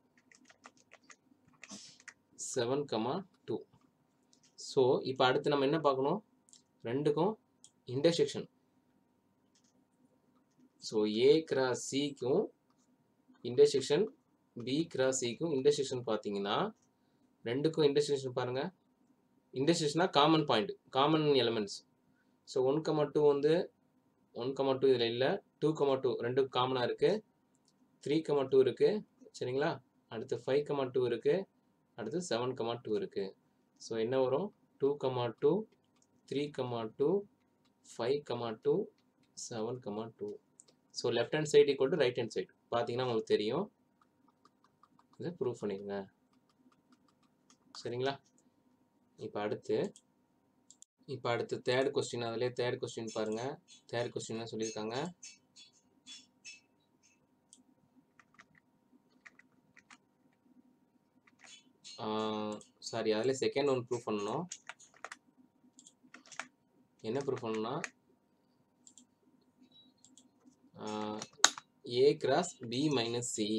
seven comma two so இப்போ அடுத்து நம்ம என்ன பார்க்கணும் ரெண்டுக்கும் இன்டர்செக்ஷன் ஸோ ஏ கிராஸ் சிக்கும் இன்டர்செக்ஷன் பி கிராஸ் சிக்கும் இன்டர்செக்ஷன் பார்த்தீங்கன்னா ரெண்டுக்கும் இன்டர்செக்ஷன் பாருங்க இன்டர்செக்ஷனா common point common elements so one comma two வந்து ஒன் கமா டூ இதில் இல்லை டூ கமா டூ ரெண்டும் காமனாக இருக்குது த்ரீ கமா டூ இருக்குது சரிங்களா அடுத்து ஃபைவ் கமா டூ இருக்குது அடுத்து செவன் கமா டூ இருக்குது ஸோ என்ன வரும் two comma two three comma two five comma two seven comma two so left hand side equal to right hand side பார்த்தீங்கன்னா உங்களுக்கு தெரியும் இதை ப்ரூவ் பண்ணிடுங்க சரிங்களா இப்போ அடுத்து இப்போ அடுத்து தேர்ட் கொஸ்டின் அதிலே தேர்ட் கொஸ்டின் பாருங்க தேர்ட் கொஸ்டின் என்ன சொல்லியிருக்காங்க சாரி அதில் செகண்ட் ஒன் ப்ரூவ் பண்ணணும் என்ன ப்ரூவ் பண்ணணும்னா A cross B minus C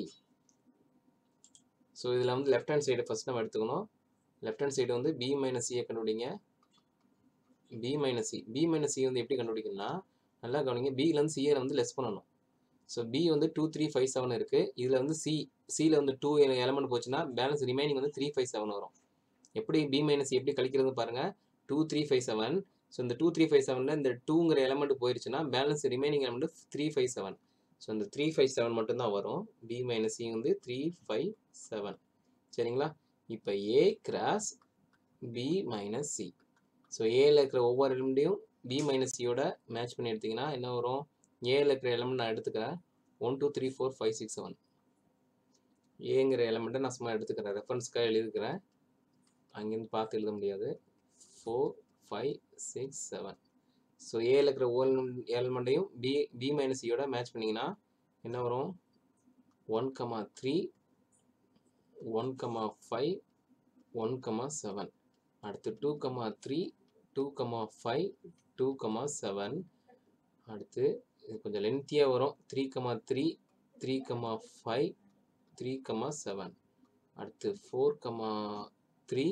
so இதில் வந்து லெஃப்ட் ஹேண்ட் சைடு ஃபஸ்ட் நம்ம எடுத்துக்கணும் லெஃப்ட் ஹேண்ட் சைடு வந்து பி மைனஸ் சியை கண்டுபிடிங்க B minus C B minus C வந்து எப்படி கண்டுபிடிக்கணும்னா நல்லா கவனிங்க பியிலேருந்து சியை வந்து லெஸ் பண்ணணும் ஸோ பி வந்து டூ த்ரீ ஃபைவ் செவன் இருக்குது இதில் வந்து சி சியில் வந்து டூ எலமெண்ட் போச்சுன்னா பேலன்ஸ் ரிமைனிங் வந்து த்ரீ ஃபைவ் செவன் வரும் எப்படி பி மைனஸ் எப்படி கழிக்கிறது பாருங்கள் two three five seven so இந்த டூ த்ரீ ஃபைவ் செவனில் இந்த டூங்கிற எலமெண்ட் போயிருச்சுன்னா balance remaining element three five seven so இந்த த்ரீ ஃபைவ் செவன் மட்டும்தான் வரும் பி மைனஸ் சி வந்து த்ரீ ஃபைவ் செவன் சரிங்களா இப்போ A cross B minus C so ஏல இருக்கிற ஒவ்வொரு எலிமெண்ட்டையும் பி மைனஸ் சியோட மேட்ச் பண்ணி எடுத்திங்கன்னா என்ன வரும் ஏல இருக்கிற எலிமெண்ட் நான் எடுத்துக்கிறேன் one two three four five six seven ஏங்கிற எலிமெண்ட்டை நான் சும்மா எடுத்துக்கிறேன் ரெஃபரன்ஸ்க்காக எழுதிக்கிறேன் அங்கேருந்து பார்த்து எழுத முடியாது four five six seven so ஏல இருக்கிற ஓல் எலிமெண்ட்டையும் பி பி மைனஸ் சியோட மேட்ச் பண்ணிங்கன்னா என்ன வரும் one comma three one comma five one comma seven அடுத்து two comma three two comma five two comma seven அடுத்து இது கொஞ்சம் லென்த்தியாக வரும் three comma three three comma five three comma seven அடுத்து four comma three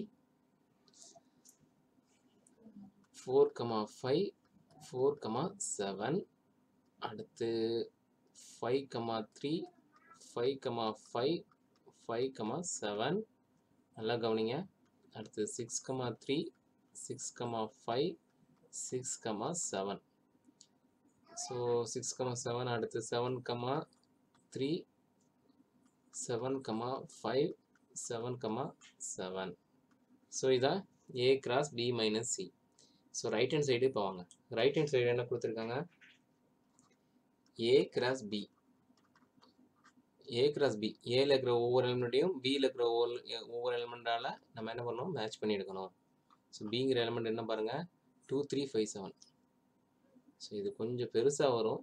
four comma five four comma seven அடுத்து five comma three five comma five five comma seven நல்லா கவனிங்க அடுத்து six comma three six comma five six comma seven so six comma seven அடுத்து seven comma three seven comma five seven comma seven so இதான் A cross B minus C so right hand side இப்போ வாங்க right hand side என்ன கொடுத்துருக்காங்க A cross B A cross B ஏல இருக்கிற ஒவ்வொரு எலிமெண்ட்டையும் பியில் இருக்கிற ஒவ்வொரு ஒவ்வொரு எலிமெண்டால் நம்ம என்ன பண்ணணும் மேட்ச் பண்ணி எடுக்கணும் ஸோ பிங்கிற எலிமெண்ட் என்ன பாருங்கள் two three five seven so இது கொஞ்சம் பெருசாக வரும்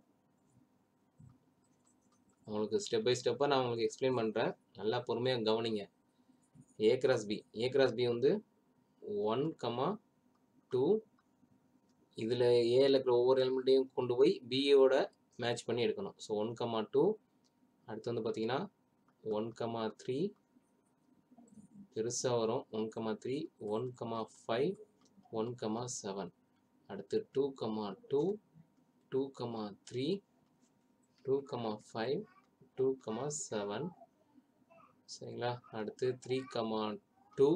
உங்களுக்கு ஸ்டெப் பை ஸ்டெப்பாக நான் உங்களுக்கு எக்ஸ்பிளைன் பண்ணுறேன் நல்லா பொறுமையாக கவனிங்க A cross B A cross B வந்து ஒன் கமா டூ இதில் ஏல இருக்கிற ஒவ்வொரு எலிமெண்ட்டையும் கொண்டு போய் பியோட மேட்ச் பண்ணி எடுக்கணும் ஸோ ஒன் கமா டூ அடுத்து வந்து பார்த்தீங்கன்னா ஒன் கமா த்ரீ பெருசாக வரும் one comma three one comma five one comma seven அடுத்து two comma two two comma three two comma five two comma seven சரிங்களா அடுத்து three comma two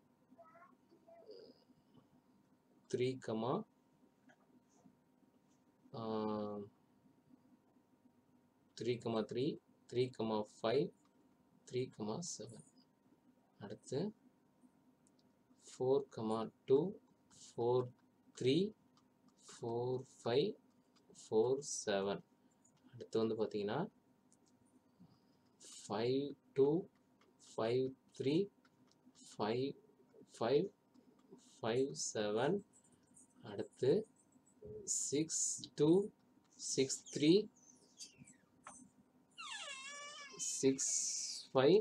three comma three comma three three comma five three comma seven அடுத்து four comma two four three four five four seven அடுத்து வந்து பார்த்தீங்கன்னா five two five three five five five seven அடுத்து six two six three six five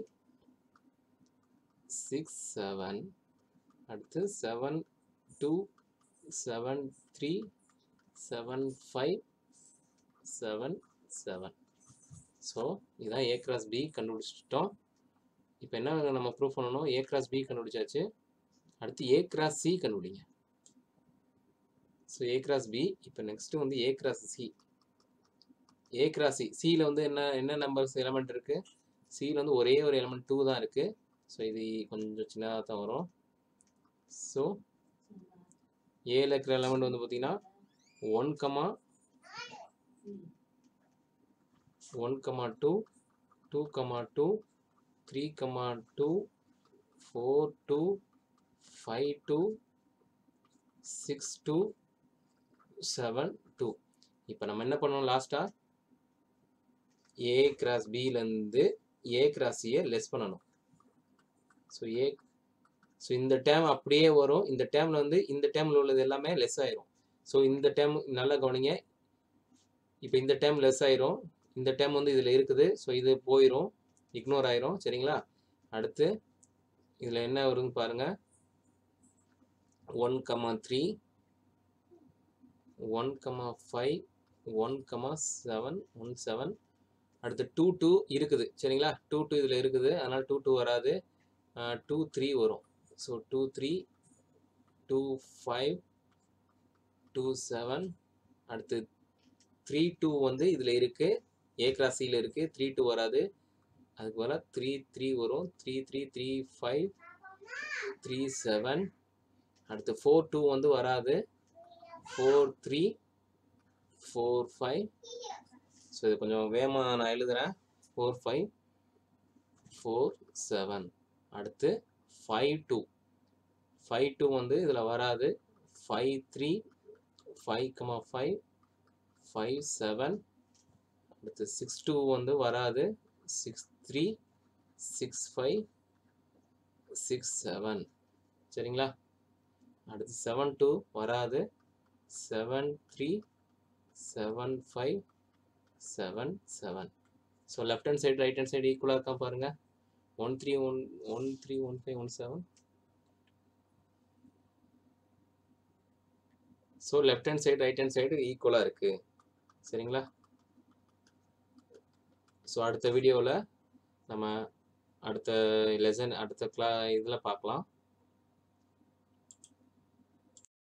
six seven அடுத்து seven two seven three seven five seven seven so இதுதான் A cross B கண்டுபிடிச்சிட்டோம் இப்போ என்ன நம்ம ப்ரூவ் பண்ணணும் ஏ கிராஸ் பி கண்டுபிடிச்சாச்சு அடுத்து ஏ கிராஸ் சி கண்டுபிடிங்க ஸோ ஏ கிராஸ் பி இப்போ நெக்ஸ்ட்டு வந்து A cross C A cross C சியில் வந்து என்ன என்ன நம்பர்ஸ் எலமெண்ட் இருக்குது சியில் வந்து ஒரே ஒரு எலமெண்ட் டூ தான் இருக்குது ஸோ இது கொஞ்சம் சின்னதாக தான் வரும் ஸோ ஏல இருக்கிற எலமெண்ட் வந்து பார்த்தீங்கன்னா one comma one comma two two comma two three comma two four two five two six two seven two இப்போ நம்ம என்ன பண்ணோம் லாஸ்ட்டாக ஏ கிராஸ் பிலேருந்து ஏ கிராஸ் சியை லெஸ் பண்ணணும் ஸோ ஏ ஸோ இந்த டேம் அப்படியே வரும் இந்த டேமில் வந்து இந்த டேமில் உள்ளது எல்லாமே லெஸ் ஆயிரும் ஸோ இந்த டேம் நல்லா கவனிங்க இப்போ இந்த டேம் லெஸ் ஆயிரும் இந்த டேம் வந்து இதில் இருக்குது ஸோ இது போயிடும் இக்னோர் ஆயிரும் சரிங்களா அடுத்து இதில் என்ன வருதுன்னு பாருங்கள் one comma three one comma five one comma seven one seven அடுத்து டூ டூ இருக்குது சரிங்களா டூ டூ இதில் இருக்குது அதனால் டூ டூ வராது டூ த்ரீ வரும் so two three two five two seven அடுத்து த்ரீ டூ வந்து இதில் இருக்குது ஏ கிராசியில் இருக்குது த்ரீ டூ வராது அதுக்கு வர த்ரீ த்ரீ வரும் three three three five three seven அடுத்து ஃபோர் டூ வந்து வராது four three four five so இது கொஞ்சம் வேகமாக நான் எழுதுகிறேன் ஃபோர் ஃபைவ் ஃபோர் செவன் அடுத்து ஃபைவ் டூ ஃபைவ் டூ வந்து இதில் வராது five three five comma five five seven அடுத்து சிக்ஸ் டூ வந்து வராது six three six five six seven சரிங்களா அடுத்து செவன் டூ வராது seven three seven five seven seven so left hand side right hand side ஈக்குவலாக இருக்கா பாருங்க one three one one three one five one seven so left hand side right hand side ஈக்குவலாக இருக்குது சரிங்களா so அடுத்த வீடியோவில் நம்ம அடுத்த லெசன் அடுத்த கிளா இதில் பார்க்கலாம்